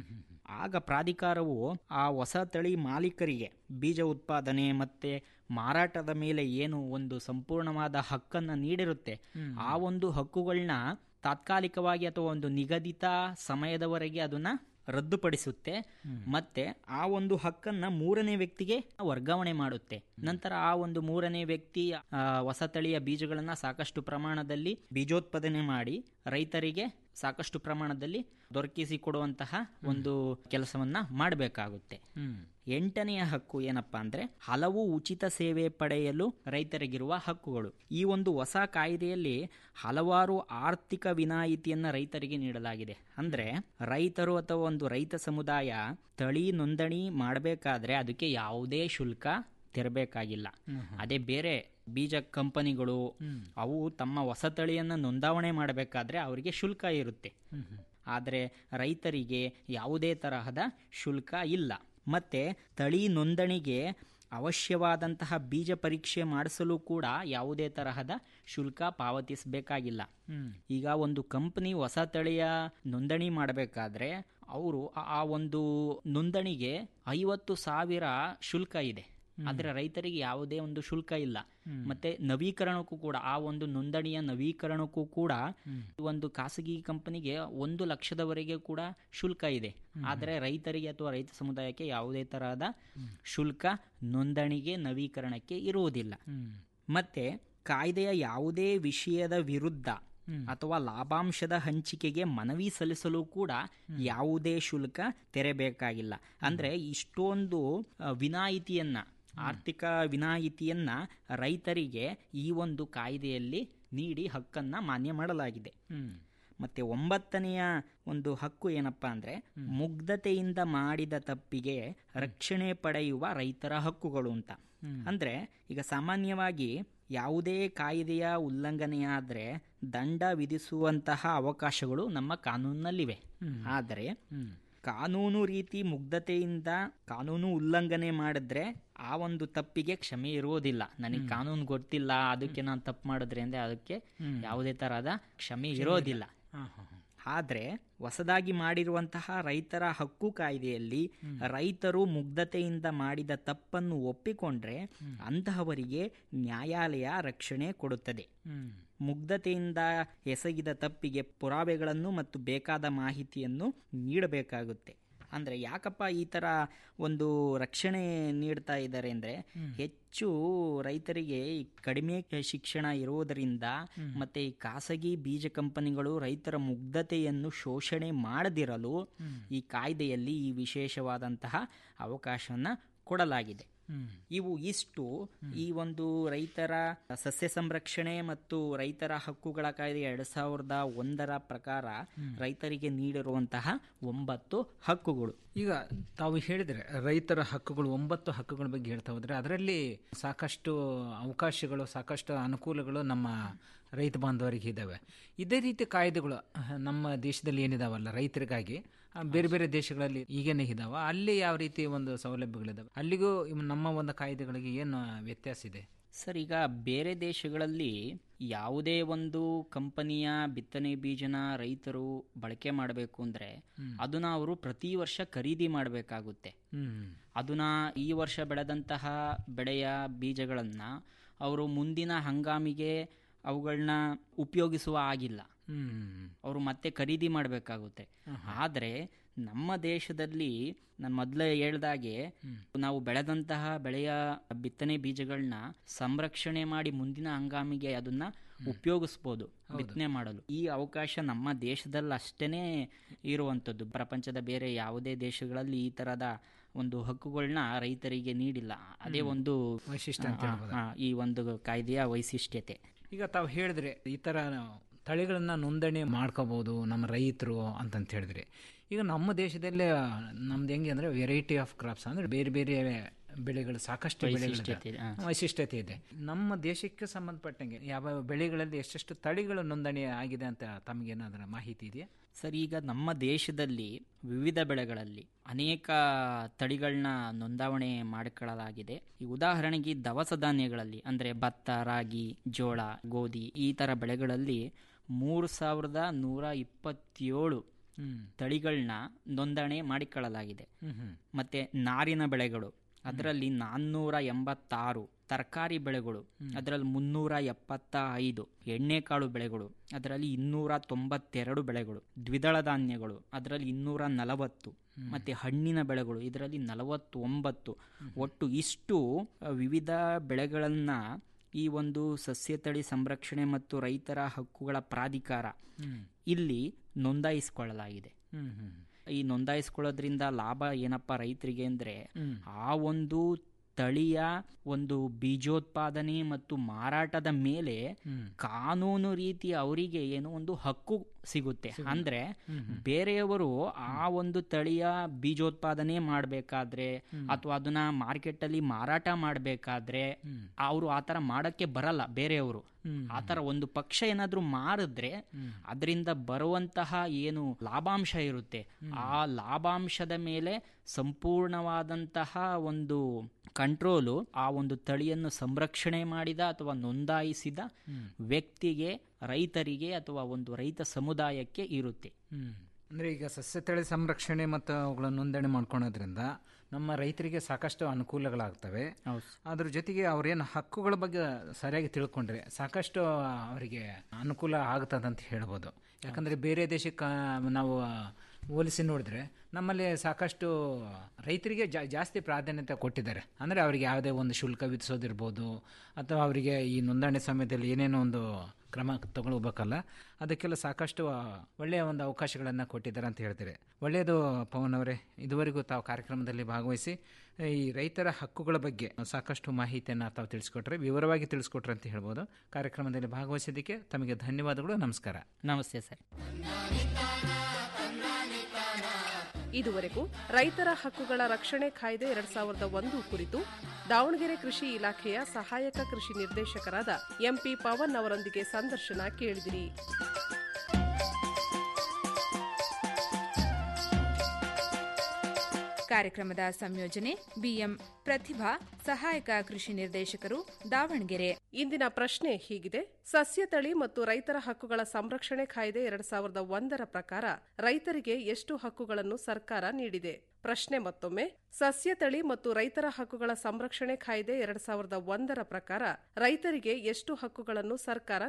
ಆಗ ಪ್ರಾಧಿಕಾರವು ಆ ಹೊಸ ತಳಿ ಮಾಲೀಕರಿಗೆ ಬೀಜ ಉತ್ಪಾದನೆ ಮತ್ತೆ ಮಾರಾಟದ ಮೇಲೆ ಏನು ಒಂದು ಸಂಪೂರ್ಣವಾದ ಹಕ್ಕನ್ನು ನೀಡಿರುತ್ತೆ ಆ ಒಂದು ಹಕ್ಕುಗಳನ್ನ ತಾತ್ಕಾಲಿಕವಾಗಿ ಅಥವಾ ಒಂದು ನಿಗದಿತ ಸಮಯದವರೆಗೆ ಅದನ್ನ ರದ್ದುಪಡಿಸುತ್ತೆ ಮತ್ತೆ ಆ ಒಂದು ಹಕ್ಕನ್ನ ಮೂರನೇ ವ್ಯಕ್ತಿಗೆ ವರ್ಗಾವಣೆ ಮಾಡುತ್ತೆ ನಂತರ ಆ ಒಂದು ಮೂರನೇ ವ್ಯಕ್ತಿ ಆ, ಹೊಸ ತಳಿಯ ಬೀಜಗಳನ್ನ ಸಾಕಷ್ಟು ಪ್ರಮಾಣದಲ್ಲಿ ಬೀಜೋತ್ಪಾದನೆ ಮಾಡಿ ರೈತರಿಗೆ ಸಾಕಷ್ಟು ಪ್ರಮಾಣದಲ್ಲಿ ದೊರಕಿಸಿ ಕೊಡುವಂತಹ ಒಂದು ಕೆಲಸವನ್ನ ಮಾಡಬೇಕಾಗುತ್ತೆ ಎಂಟನೆಯ ಹಕ್ಕು ಏನಪ್ಪಾ ಅಂದ್ರೆ ಹಲವು ಉಚಿತ ಸೇವೆ ಪಡೆಯಲು ರೈತರಿಗಿರುವ ಹಕ್ಕುಗಳು ಈ ಒಂದು ಹೊಸ ಕಾಯ್ದೆಯಲ್ಲಿ ಹಲವಾರು ಆರ್ಥಿಕ ವಿನಾಯಿತಿಯನ್ನ ರೈತರಿಗೆ ನೀಡಲಾಗಿದೆ ಅಂದ್ರೆ ರೈತರು ಅಥವಾ ಒಂದು ರೈತ ಸಮುದಾಯ ತಳಿ ನೋಂದಣಿ ಮಾಡಬೇಕಾದ್ರೆ ಅದಕ್ಕೆ ಯಾವುದೇ ಶುಲ್ಕ ತೆರಬೇಕಾಗಿಲ್ಲ ಅದೇ ಬೇರೆ ಬೀಜ ಕಂಪನಿಗಳು ಅವು ತಮ್ಮ ಹೊಸ ತಳಿಯನ್ನ ನೋಂದಾವಣೆ ಮಾಡಬೇಕಾದ್ರೆ ಅವರಿಗೆ ಶುಲ್ಕ ಇರುತ್ತೆ ಆದರೆ ರೈತರಿಗೆ ಯಾವುದೇ ತರಹದ ಶುಲ್ಕ ಇಲ್ಲ ಮತ್ತೆ ತಳಿ ನೋಂದಣಿಗೆ ಅವಶ್ಯವಾದಂತಹ ಬೀಜ ಪರೀಕ್ಷೆ ಮಾಡಿಸಲು ಕೂಡ ಯಾವುದೇ ತರಹದ ಶುಲ್ಕ ಪಾವತಿಸಬೇಕಾಗಿಲ್ಲ ಈಗ ಒಂದು ಕಂಪನಿ ಹೊಸ ತಳಿಯ ನೋಂದಣಿ ಮಾಡಬೇಕಾದ್ರೆ ಅವರು ಆ ಒಂದು ನೋಂದಣಿಗೆ ಐವತ್ತು ಸಾವಿರ ಶುಲ್ಕ ಇದೆ ಆದರೆ ರೈತರಿಗೆ ಯಾವುದೇ ಒಂದು ಶುಲ್ಕ ಇಲ್ಲ ಮತ್ತೆ ನವೀಕರಣಕ್ಕೂ ಕೂಡ ಆ ಒಂದು ನೋಂದಣಿಯ ನವೀಕರಣಕ್ಕೂ ಕೂಡ ಒಂದು ಖಾಸಗಿ ಕಂಪನಿಗೆ ಒಂದು ಲಕ್ಷದವರೆಗೆ ಕೂಡ ಶುಲ್ಕ ಇದೆ ಆದರೆ ರೈತರಿಗೆ ಅಥವಾ ರೈತ ಸಮುದಾಯಕ್ಕೆ ಯಾವುದೇ ತರಹದ ಶುಲ್ಕ ನೋಂದಣಿಗೆ ನವೀಕರಣಕ್ಕೆ ಇರುವುದಿಲ್ಲ ಮತ್ತೆ ಕಾಯ್ದೆಯ ಯಾವುದೇ ವಿಷಯದ ವಿರುದ್ಧ ಅಥವಾ ಲಾಭಾಂಶದ ಹಂಚಿಕೆಗೆ ಮನವಿ ಸಲ್ಲಿಸಲು ಕೂಡ ಯಾವುದೇ ಶುಲ್ಕ ತೆರಬೇಕಾಗಿಲ್ಲ ಅಂದ್ರೆ ಇಷ್ಟೊಂದು ಆ, ವಿನಾಯಿತಿಯನ್ನ ಆರ್ಥಿಕ ವಿನಾಯಿತಿಯನ್ನ ರೈತರಿಗೆ ಈ ಒಂದು ಕಾಯ್ದೆಯಲ್ಲಿ ನೀಡಿ ಹಕ್ಕನ್ನ ಮಾನ್ಯ ಮಾಡಲಾಗಿದೆ ಮತ್ತೆ ಒಂಬತ್ತನೆಯ ಒಂದು ಹಕ್ಕು ಏನಪ್ಪಾ ಅಂದ್ರೆ ಮುಗ್ಧತೆಯಿಂದ ಮಾಡಿದ ತಪ್ಪಿಗೆ ರಕ್ಷಣೆ ಪಡೆಯುವ ರೈತರ ಹಕ್ಕುಗಳು ಅಂತ ಅಂದ್ರೆ ಈಗ ಸಾಮಾನ್ಯವಾಗಿ ಯಾವುದೇ ಕಾಯ್ದೆಯ ಉಲ್ಲಂಘನೆಯಾದ್ರೆ ದಂಡ ವಿಧಿಸುವಂತಹ ಅವಕಾಶಗಳು ನಮ್ಮ ಕಾನೂನಿನಲ್ಲಿವೆ ಆದರೆ ಕಾನೂನು ರೀತಿ ಮುಗ್ಧತೆಯಿಂದ ಕಾನೂನು ಉಲ್ಲಂಘನೆ ಮಾಡಿದ್ರೆ ಆ ಒಂದು ತಪ್ಪಿಗೆ ಕ್ಷಮೆ ಇರುವುದಿಲ್ಲ ನನಗೆ ಕಾನೂನು ಗೊತ್ತಿಲ್ಲ ಅದಕ್ಕೆ ನಾನು ತಪ್ಪು ಮಾಡಿದ್ರೆ ಅಂದ್ರೆ ಅದಕ್ಕೆ ಹ್ಮ್. ಯಾವುದೇ ತರಹದ ಕ್ಷಮೆ ಕ್ಷಮೆ ಇರೋದಿಲ್ಲ ಹಾ, ಹಾ, ಹಾ. ಆದರೆ ಹೊಸದಾಗಿ ಮಾಡಿರುವಂತಹ ರೈತರ ಹಕ್ಕು ಕಾಯ್ದೆಯಲ್ಲಿ ರೈತರು ಮುಗ್ಧತೆಯಿಂದ ಮಾಡಿದ ತಪ್ಪನ್ನು ಒಪ್ಪಿಕೊಂಡ್ರೆ ಅಂತಹವರಿಗೆ ನ್ಯಾಯಾಲಯ ರಕ್ಷಣೆ ಕೊಡುತ್ತದೆ ಹ್ಮ್. ಮುಗ್ಧತೆಯಿಂದ ಎಸಗಿದ ತಪ್ಪಿಗೆ ಪುರಾವೆಗಳನ್ನು ಮತ್ತು ಬೇಕಾದ ಮಾಹಿತಿಯನ್ನು ನೀಡಬೇಕಾಗುತ್ತೆ ಅಂದರೆ ಯಾಕಪ್ಪ ಈ ಥರ ಒಂದು ರಕ್ಷಣೆ ನೀಡ್ತಾ ಇದ್ದಾರೆ ಅಂದರೆ ಹೆಚ್ಚು ರೈತರಿಗೆ ಈ ಕಡಿಮೆ ಶಿಕ್ಷಣ ಇರುವುದರಿಂದ ಮತ್ತು ಈ ಖಾಸಗಿ ಬೀಜ ಕಂಪನಿಗಳು ರೈತರ ಮುಗ್ಧತೆಯನ್ನು ಶೋಷಣೆ ಮಾಡದಿರಲು ಈ ಕಾಯ್ದೆಯಲ್ಲಿ ಈ ವಿಶೇಷವಾದಂತಹ ಅವಕಾಶವನ್ನು ಕೊಡಲಾಗಿದೆ ಹ್ಮ್. ಇವು ಇಷ್ಟು ಈ ಒಂದು ರೈತರ ಸಸ್ಯ ಸಂರಕ್ಷಣೆ ಮತ್ತು ರೈತರ ಹಕ್ಕುಗಳ ಕಾಯ್ದೆ ಎರಡ್ ಸಾವಿರದ ಒಂದರ ಪ್ರಕಾರ ರೈತರಿಗೆ ನೀಡಿರುವಂತಹ ಒಂಬತ್ತು ಹಕ್ಕುಗಳು ಈಗ ತಾವು ಹೇಳಿದ್ರೆ ರೈತರ ಹಕ್ಕುಗಳು ಒಂಬತ್ತು ಹಕ್ಕುಗಳ ಬಗ್ಗೆ ಹೇಳ್ತಾ ಹೋದ್ರೆ ಅದರಲ್ಲಿ ಸಾಕಷ್ಟು ಅವಕಾಶಗಳು ಸಾಕಷ್ಟು ಅನುಕೂಲಗಳು ನಮ್ಮ ರೈತ ಬಾಂಧವರಿಗೆ ಇದ್ದಾವೆ ಇದೇ ರೀತಿ ಕಾಯ್ದೆಗಳು ಅಹ್, ನಮ್ಮ ದೇಶದಲ್ಲಿ ಏನಿದಾವಲ್ಲ ರೈತರಿಗಾಗಿ ಆ, ಬೇರೆ ಬೇರೆ ದೇಶಗಳಲ್ಲಿ ಈಗೇನೆ ಇದಾವ ಅಲ್ಲಿ ಯಾವ ರೀತಿ ಒಂದು ಸೌಲಭ್ಯಗಳಿದಾವೆ ಅಲ್ಲಿಗೂ ಇವ್ ನಮ್ಮ ಒಂದು ಕಾಯ್ದೆಗಳಿಗೆ ಏನು ವ್ಯತ್ಯಾಸ ಇದೆ ಸರ್ ಈಗ ಬೇರೆ ದೇಶಗಳಲ್ಲಿ ಯಾವುದೇ ಒಂದು ಕಂಪನಿಯ ಬಿತ್ತನೆ ಬೀಜನ ರೈತರು ಬಳಕೆ ಮಾಡಬೇಕು ಅಂದರೆ ಅದನ್ನ ಅವರು ಪ್ರತಿ ವರ್ಷ ಖರೀದಿ ಮಾಡಬೇಕಾಗುತ್ತೆ ಹ್ಮ್ ಅದನ್ನ ಈ ವರ್ಷ ಬೆಳೆದಂತಹ ಬೆಳೆಯ ಬೀಜಗಳನ್ನು ಅವರು ಮುಂದಿನ ಹಂಗಾಮಿಗೆ ಅವುಗಳನ್ನ ಉಪಯೋಗಿಸುವ ಆಗಿಲ್ಲ ಹ್ಮ್ ಅವರು ಮತ್ತೆ ಖರೀದಿ ಮಾಡಬೇಕಾಗುತ್ತೆ ಆದರೆ ನಮ್ಮ ದೇಶದಲ್ಲಿ ನಾನು ಮೊದಲೇ ಹೇಳ್ದಾಗೆ ನಾವು ಬೆಳೆದಂತಹ ಬೆಳೆಯ ಬಿತ್ತನೆ ಬೀಜಗಳನ್ನ ಸಂರಕ್ಷಣೆ ಮಾಡಿ ಮುಂದಿನ ಹಂಗಾಮಿಗೆ ಅದನ್ನ ಉಪಯೋಗಿಸ್ಬೋದು ಬಿತ್ತನೆ ಮಾಡಲು ಈ ಅವಕಾಶ ನಮ್ಮ ದೇಶದಲ್ಲಿ ಅಷ್ಟೇನೆ ಇರುವಂಥದ್ದು ಪ್ರಪಂಚದ ಬೇರೆ ಯಾವುದೇ ದೇಶಗಳಲ್ಲಿ ಈ ತರದ ಒಂದು ಹಕ್ಕುಗಳನ್ನ ರೈತರಿಗೆ ನೀಡಿಲ್ಲ ಅದೇ ಹ್ಮ್. ಒಂದು ವೈಶಿಷ್ಟ್ಯ ಅಂತ ಆ, ಹೇಳ್ಬೋದು. ಆ, ಈ ಒಂದು ಕಾಯ್ದೆಯ ವೈಶಿಷ್ಟ್ಯತೆ ಈಗ ತಾವು ಹೇಳಿದ್ರೆ ಈ ಥರ ತಳಿಗಳನ್ನ ನೋಂದಣಿ ಮಾಡ್ಕೋಬಹುದು ನಮ್ಮ ರೈತರು ಅಂತಂತ ಹೇಳಿದ್ರೆ ಈಗ ನಮ್ಮ ದೇಶದಲ್ಲೇ ನಮ್ದು ಹೆಂಗೆ ಅಂದ್ರೆ ವೆರೈಟಿ ಆಫ್ ಕ್ರಾಪ್ಸ್ ಅಂದ್ರೆ ಬೇರೆ ಬೇರೆ ಬೆಳೆಗಳು ಸಾಕಷ್ಟು ಬೆಳೆಗಳಿದೆ ವೈಶಿಷ್ಟ್ಯತೆ ಇದೆ, ಹಾ. ವೈಶಿಷ್ಟ್ಯತೆ ಇದೆ ನಮ್ಮ ದೇಶಕ್ಕೆ ಸಂಬಂಧಪಟ್ಟಂಗೆ ಯಾವ ಬೆಳೆಗಳಲ್ಲಿ ಎಷ್ಟೆಷ್ಟು ತಳಿಗಳು ನೋಂದಣಿ ಆಗಿದೆ ಅಂತ ತಮಗೇನಾದ್ರೂ ಮಾಹಿತಿ ಇದೆಯಾ ಸರ್ ಈಗ ನಮ್ಮ ದೇಶದಲ್ಲಿ ವಿವಿಧ ಬೆಳೆಗಳಲ್ಲಿ ಅನೇಕ ತಳಿಗಳನ್ನ ನೋಂದಾವಣೆ ಮಾಡಿಕೊಳ್ಳಲಾಗಿದೆ ಈ ಉದಾಹರಣೆಗೆ ಈ ದವಸ ಧಾನ್ಯಗಳಲ್ಲಿ ಅಂದರೆ ಭತ್ತ ರಾಗಿ ಜೋಳ ಗೋಧಿ ಈ ಥರ ಬೆಳೆಗಳಲ್ಲಿ ಮೂರು ಸಾವಿರದ ನೂರ ಇಪ್ಪತ್ತೇಳು ಹ್ಮ್. ತಳಿಗಳನ್ನ ನೋಂದಣಿ ಮಾಡಿಕೊಳ್ಳಲಾಗಿದೆ ಹ್ಮ್ ಹ್ಮ್. ಮತ್ತೆ ನಾರಿನ ಬೆಳೆಗಳು ಅದರಲ್ಲಿ ನಾನ್ನೂರ ಎಂಬತ್ತಾರು ತರಕಾರಿ ಬೆಳೆಗಳು ಅದರಲ್ಲಿ ಮುನ್ನೂರ ಎಪ್ಪತ್ತ ಐದು ಎಣ್ಣೆಕಾಳು ಬೆಳೆಗಳು ಅದರಲ್ಲಿ ಇನ್ನೂರ ತೊಂಬತ್ತೆರಡು ಬೆಳೆಗಳು ದ್ವಿದಳ ಧಾನ್ಯಗಳು ಅದರಲ್ಲಿ ಇನ್ನೂರ ನಲವತ್ತು ಮತ್ತೆ ಹಣ್ಣಿನ ಬೆಳೆಗಳು ಇದರಲ್ಲಿ ನಲವತ್ತೊಂಬತ್ತು ಒಟ್ಟು ಇಷ್ಟು ಅ, ವಿವಿಧ ಬೆಳೆಗಳನ್ನ ಈ ಒಂದು ಸಸ್ಯ ತಳಿ ಸಂರಕ್ಷಣೆ ಮತ್ತು ರೈತರ ಹಕ್ಕುಗಳ ಪ್ರಾಧಿಕಾರ ಹ್ಮ್. ಇಲ್ಲಿ ನೋಂದಾಯಿಸಿಕೊಳ್ಳಲಾಗಿದೆ ಹ್ಮ್ ಹ್ಮ್ ಈ ನೋಂದಾಯಿಸ್ಕೊಳ್ಳೋದ್ರಿಂದ ಲಾಭ ಏನಪ್ಪ ರೈತರಿಗೆ ಅಂದರೆ ಹ್ಮ್. ಆ ಒಂದು ತಳಿಯ ಒಂದು ಬೀಜೋತ್ಪಾದನೆ ಮತ್ತು ಮಾರಾಟದ ಮೇಲೆ ಹ್ಮ್. ಕಾನೂನು ರೀತಿ ಅವರಿಗೆ ಏನು ಒಂದು ಹಕ್ಕು ಸಿಗುತ್ತೆ ಅಂದ್ರೆ ಹ್ಮ್ ಹ್ಮ್. ಬೇರೆಯವರು ಆ ಒಂದು ತಳಿಯ ಬೀಜೋತ್ಪಾದನೆ ಮಾಡಬೇಕಾದ್ರೆ ಅಥವಾ ಅದನ್ನ ಮಾರ್ಕೆಟ್ ಅಲ್ಲಿ ಮಾರಾಟ ಮಾಡಬೇಕಾದ್ರೆ ಅವರು ಆ ಥರ ಮಾಡಕ್ಕೆ ಬರಲ್ಲ ಬೇರೆಯವರು ಹ್ಮ್. ಆ ಥರ ಒಂದು ಪಕ್ಷ ಏನಾದರೂ ಮಾರಿದ್ರೆ ಅದರಿಂದ ಬರುವಂತಹ ಏನು ಲಾಭಾಂಶ ಇರುತ್ತೆ ಆ ಲಾಭಾಂಶದ ಮೇಲೆ ಸಂಪೂರ್ಣವಾದಂತಹ ಒಂದು ಕಂಟ್ರೋಲು ಆ ಒಂದು ತಳಿಯನ್ನು ಸಂರಕ್ಷಣೆ ಮಾಡಿದ ಅಥವಾ ನೋಂದಾಯಿಸಿದ ವ್ಯಕ್ತಿಗೆ ರೈತರಿಗೆ ಅಥವಾ ಒಂದು ರೈತ ಸಮುದಾಯಕ್ಕೆ ಇರುತ್ತೆ ಹ್ಮ್. ಅಂದ್ರೆ ಈಗ ಸಸ್ಯ ತಳಿ ಸಂರಕ್ಷಣೆ ಮತ್ತು ಅವುಗಳ ನೋಂದಣಿ ಮಾಡ್ಕೊಳೋದ್ರಿಂದ ನಮ್ಮ ರೈತರಿಗೆ ಸಾಕಷ್ಟು ಅನುಕೂಲಗಳಾಗ್ತವೆ ಅದ್ರ ಜೊತೆಗೆ ಅವ್ರೇನು ಹಕ್ಕುಗಳ ಬಗ್ಗೆ ಸರಿಯಾಗಿ ತಿಳ್ಕೊಂಡ್ರೆ ಸಾಕಷ್ಟು ಅವರಿಗೆ ಅನುಕೂಲ ಆಗ್ತದಂತ ಹೇಳ್ಬೋದು ಯಾಕಂದ್ರೆ ಬೇರೆ ದೇಶಕ್ಕೆ ನಾವು ಹೋಲಿಸಿ ನೋಡಿದ್ರೆ ನಮ್ಮಲ್ಲಿ ಸಾಕಷ್ಟು ರೈತರಿಗೆ ಜಾ- ಜಾಸ್ತಿ ಪ್ರಾಧಾನ್ಯತೆ ಕೊಟ್ಟಿದ್ದಾರೆ ಅಂದರೆ ಅವರಿಗೆ ಯಾವುದೇ ಒಂದು ಶುಲ್ಕ ವಿಧಿಸೋದಿರ್ಬೋದು ಅಥವಾ ಅವರಿಗೆ ಈ ನೋಂದಣಿ ಸಮಯದಲ್ಲಿ ಏನೇನೋ ಒಂದು ಕ್ರಮ ತಗೊಳ್ಬೇಕಲ್ಲ ಅದಕ್ಕೆಲ್ಲ ಸಾಕಷ್ಟು ಆ, ಒಳ್ಳೆಯ ಒಂದು ಅವಕಾಶಗಳನ್ನು ಕೊಟ್ಟಿದ್ದಾರೆ ಅಂತ ಹೇಳ್ತಾರೆ ಒಳ್ಳೆಯದು ಪವನ್ ಅವರೇ ಇದುವರೆಗೂ ತಾವು ಕಾರ್ಯಕ್ರಮದಲ್ಲಿ ಭಾಗವಹಿಸಿ ಈ ರೈತರ ಹಕ್ಕುಗಳ ಬಗ್ಗೆ ಸಾಕಷ್ಟು ಮಾಹಿತಿಯನ್ನು ತಾವು ತಿಳಿಸ್ಕೊಟ್ರೆ ವಿವರವಾಗಿ ತಿಳಿಸ್ಕೊಟ್ರೆ ಅಂತ ಹೇಳ್ಬೋದು ಕಾರ್ಯಕ್ರಮದಲ್ಲಿ ಭಾಗವಹಿಸಿದ್ದಕ್ಕೆ ತಮಗೆ ಧನ್ಯವಾದಗಳು ನಮಸ್ಕಾರ ನಮಸ್ತೆ ಸರ್ ಇದುವರೆಗೂ ರೈತರ ಹಕ್ಕುಗಳ ರಕ್ಷಣೆ ಕಾಯ್ದೆ ಎರಡ್ ಸಾವಿರದ ಒಂದು ಕುರಿತು ದಾವಣಗೆರೆ ಕೃಷಿ ಇಲಾಖೆಯ ಸಹಾಯಕ ಕೃಷಿ ನಿರ್ದೇಶಕರಾದ ಎಂಪಿ ಪವನ್ ಅವರೊಂದಿಗೆ ಸಂದರ್ಶನ ಕೇಳಿದಿರಿ ಕಾರ್ಯಕ್ರಮದ ಸಂಯೋಜನೆ ಬಿಎಂ ಪ್ರತಿಭಾ ಸಹಾಯಕ ಕೃಷಿ ನಿರ್ದೇಶಕರು ದಾವಣಗೆರೆ ಇಂದಿನ ಪ್ರಶ್ನೆ ಹೀಗಿದೆ ಸಸ್ಯ ತಳಿ ಮತ್ತು ರೈತರ ಹಕ್ಕುಗಳ ಸಂರಕ್ಷಣೆ ಕಾಯ್ದೆ ಎರಡ್ ಸಾವಿರದ ಒಂದರ ಪ್ರಕಾರ ರೈತರಿಗೆ ಎಷ್ಟು ಹಕ್ಕುಗಳನ್ನು ಸರ್ಕಾರ ನೀಡಿದೆ ಪ್ರಶ್ನೆ ಮತ್ತೊಮ್ಮೆ ಸಸ್ಯ ತಳಿ ಮತ್ತು ರೈತರ ಹಕ್ಕುಗಳ ಸಂರಕ್ಷಣೆ ಕಾಯ್ದೆ ಎರಡ್ ಸಾವಿರದ ಒಂದರ ಪ್ರಕಾರ ರೈತರಿಗೆ ಎಷ್ಟು ಹಕ್ಕುಗಳನ್ನು ಸರ್ಕಾರ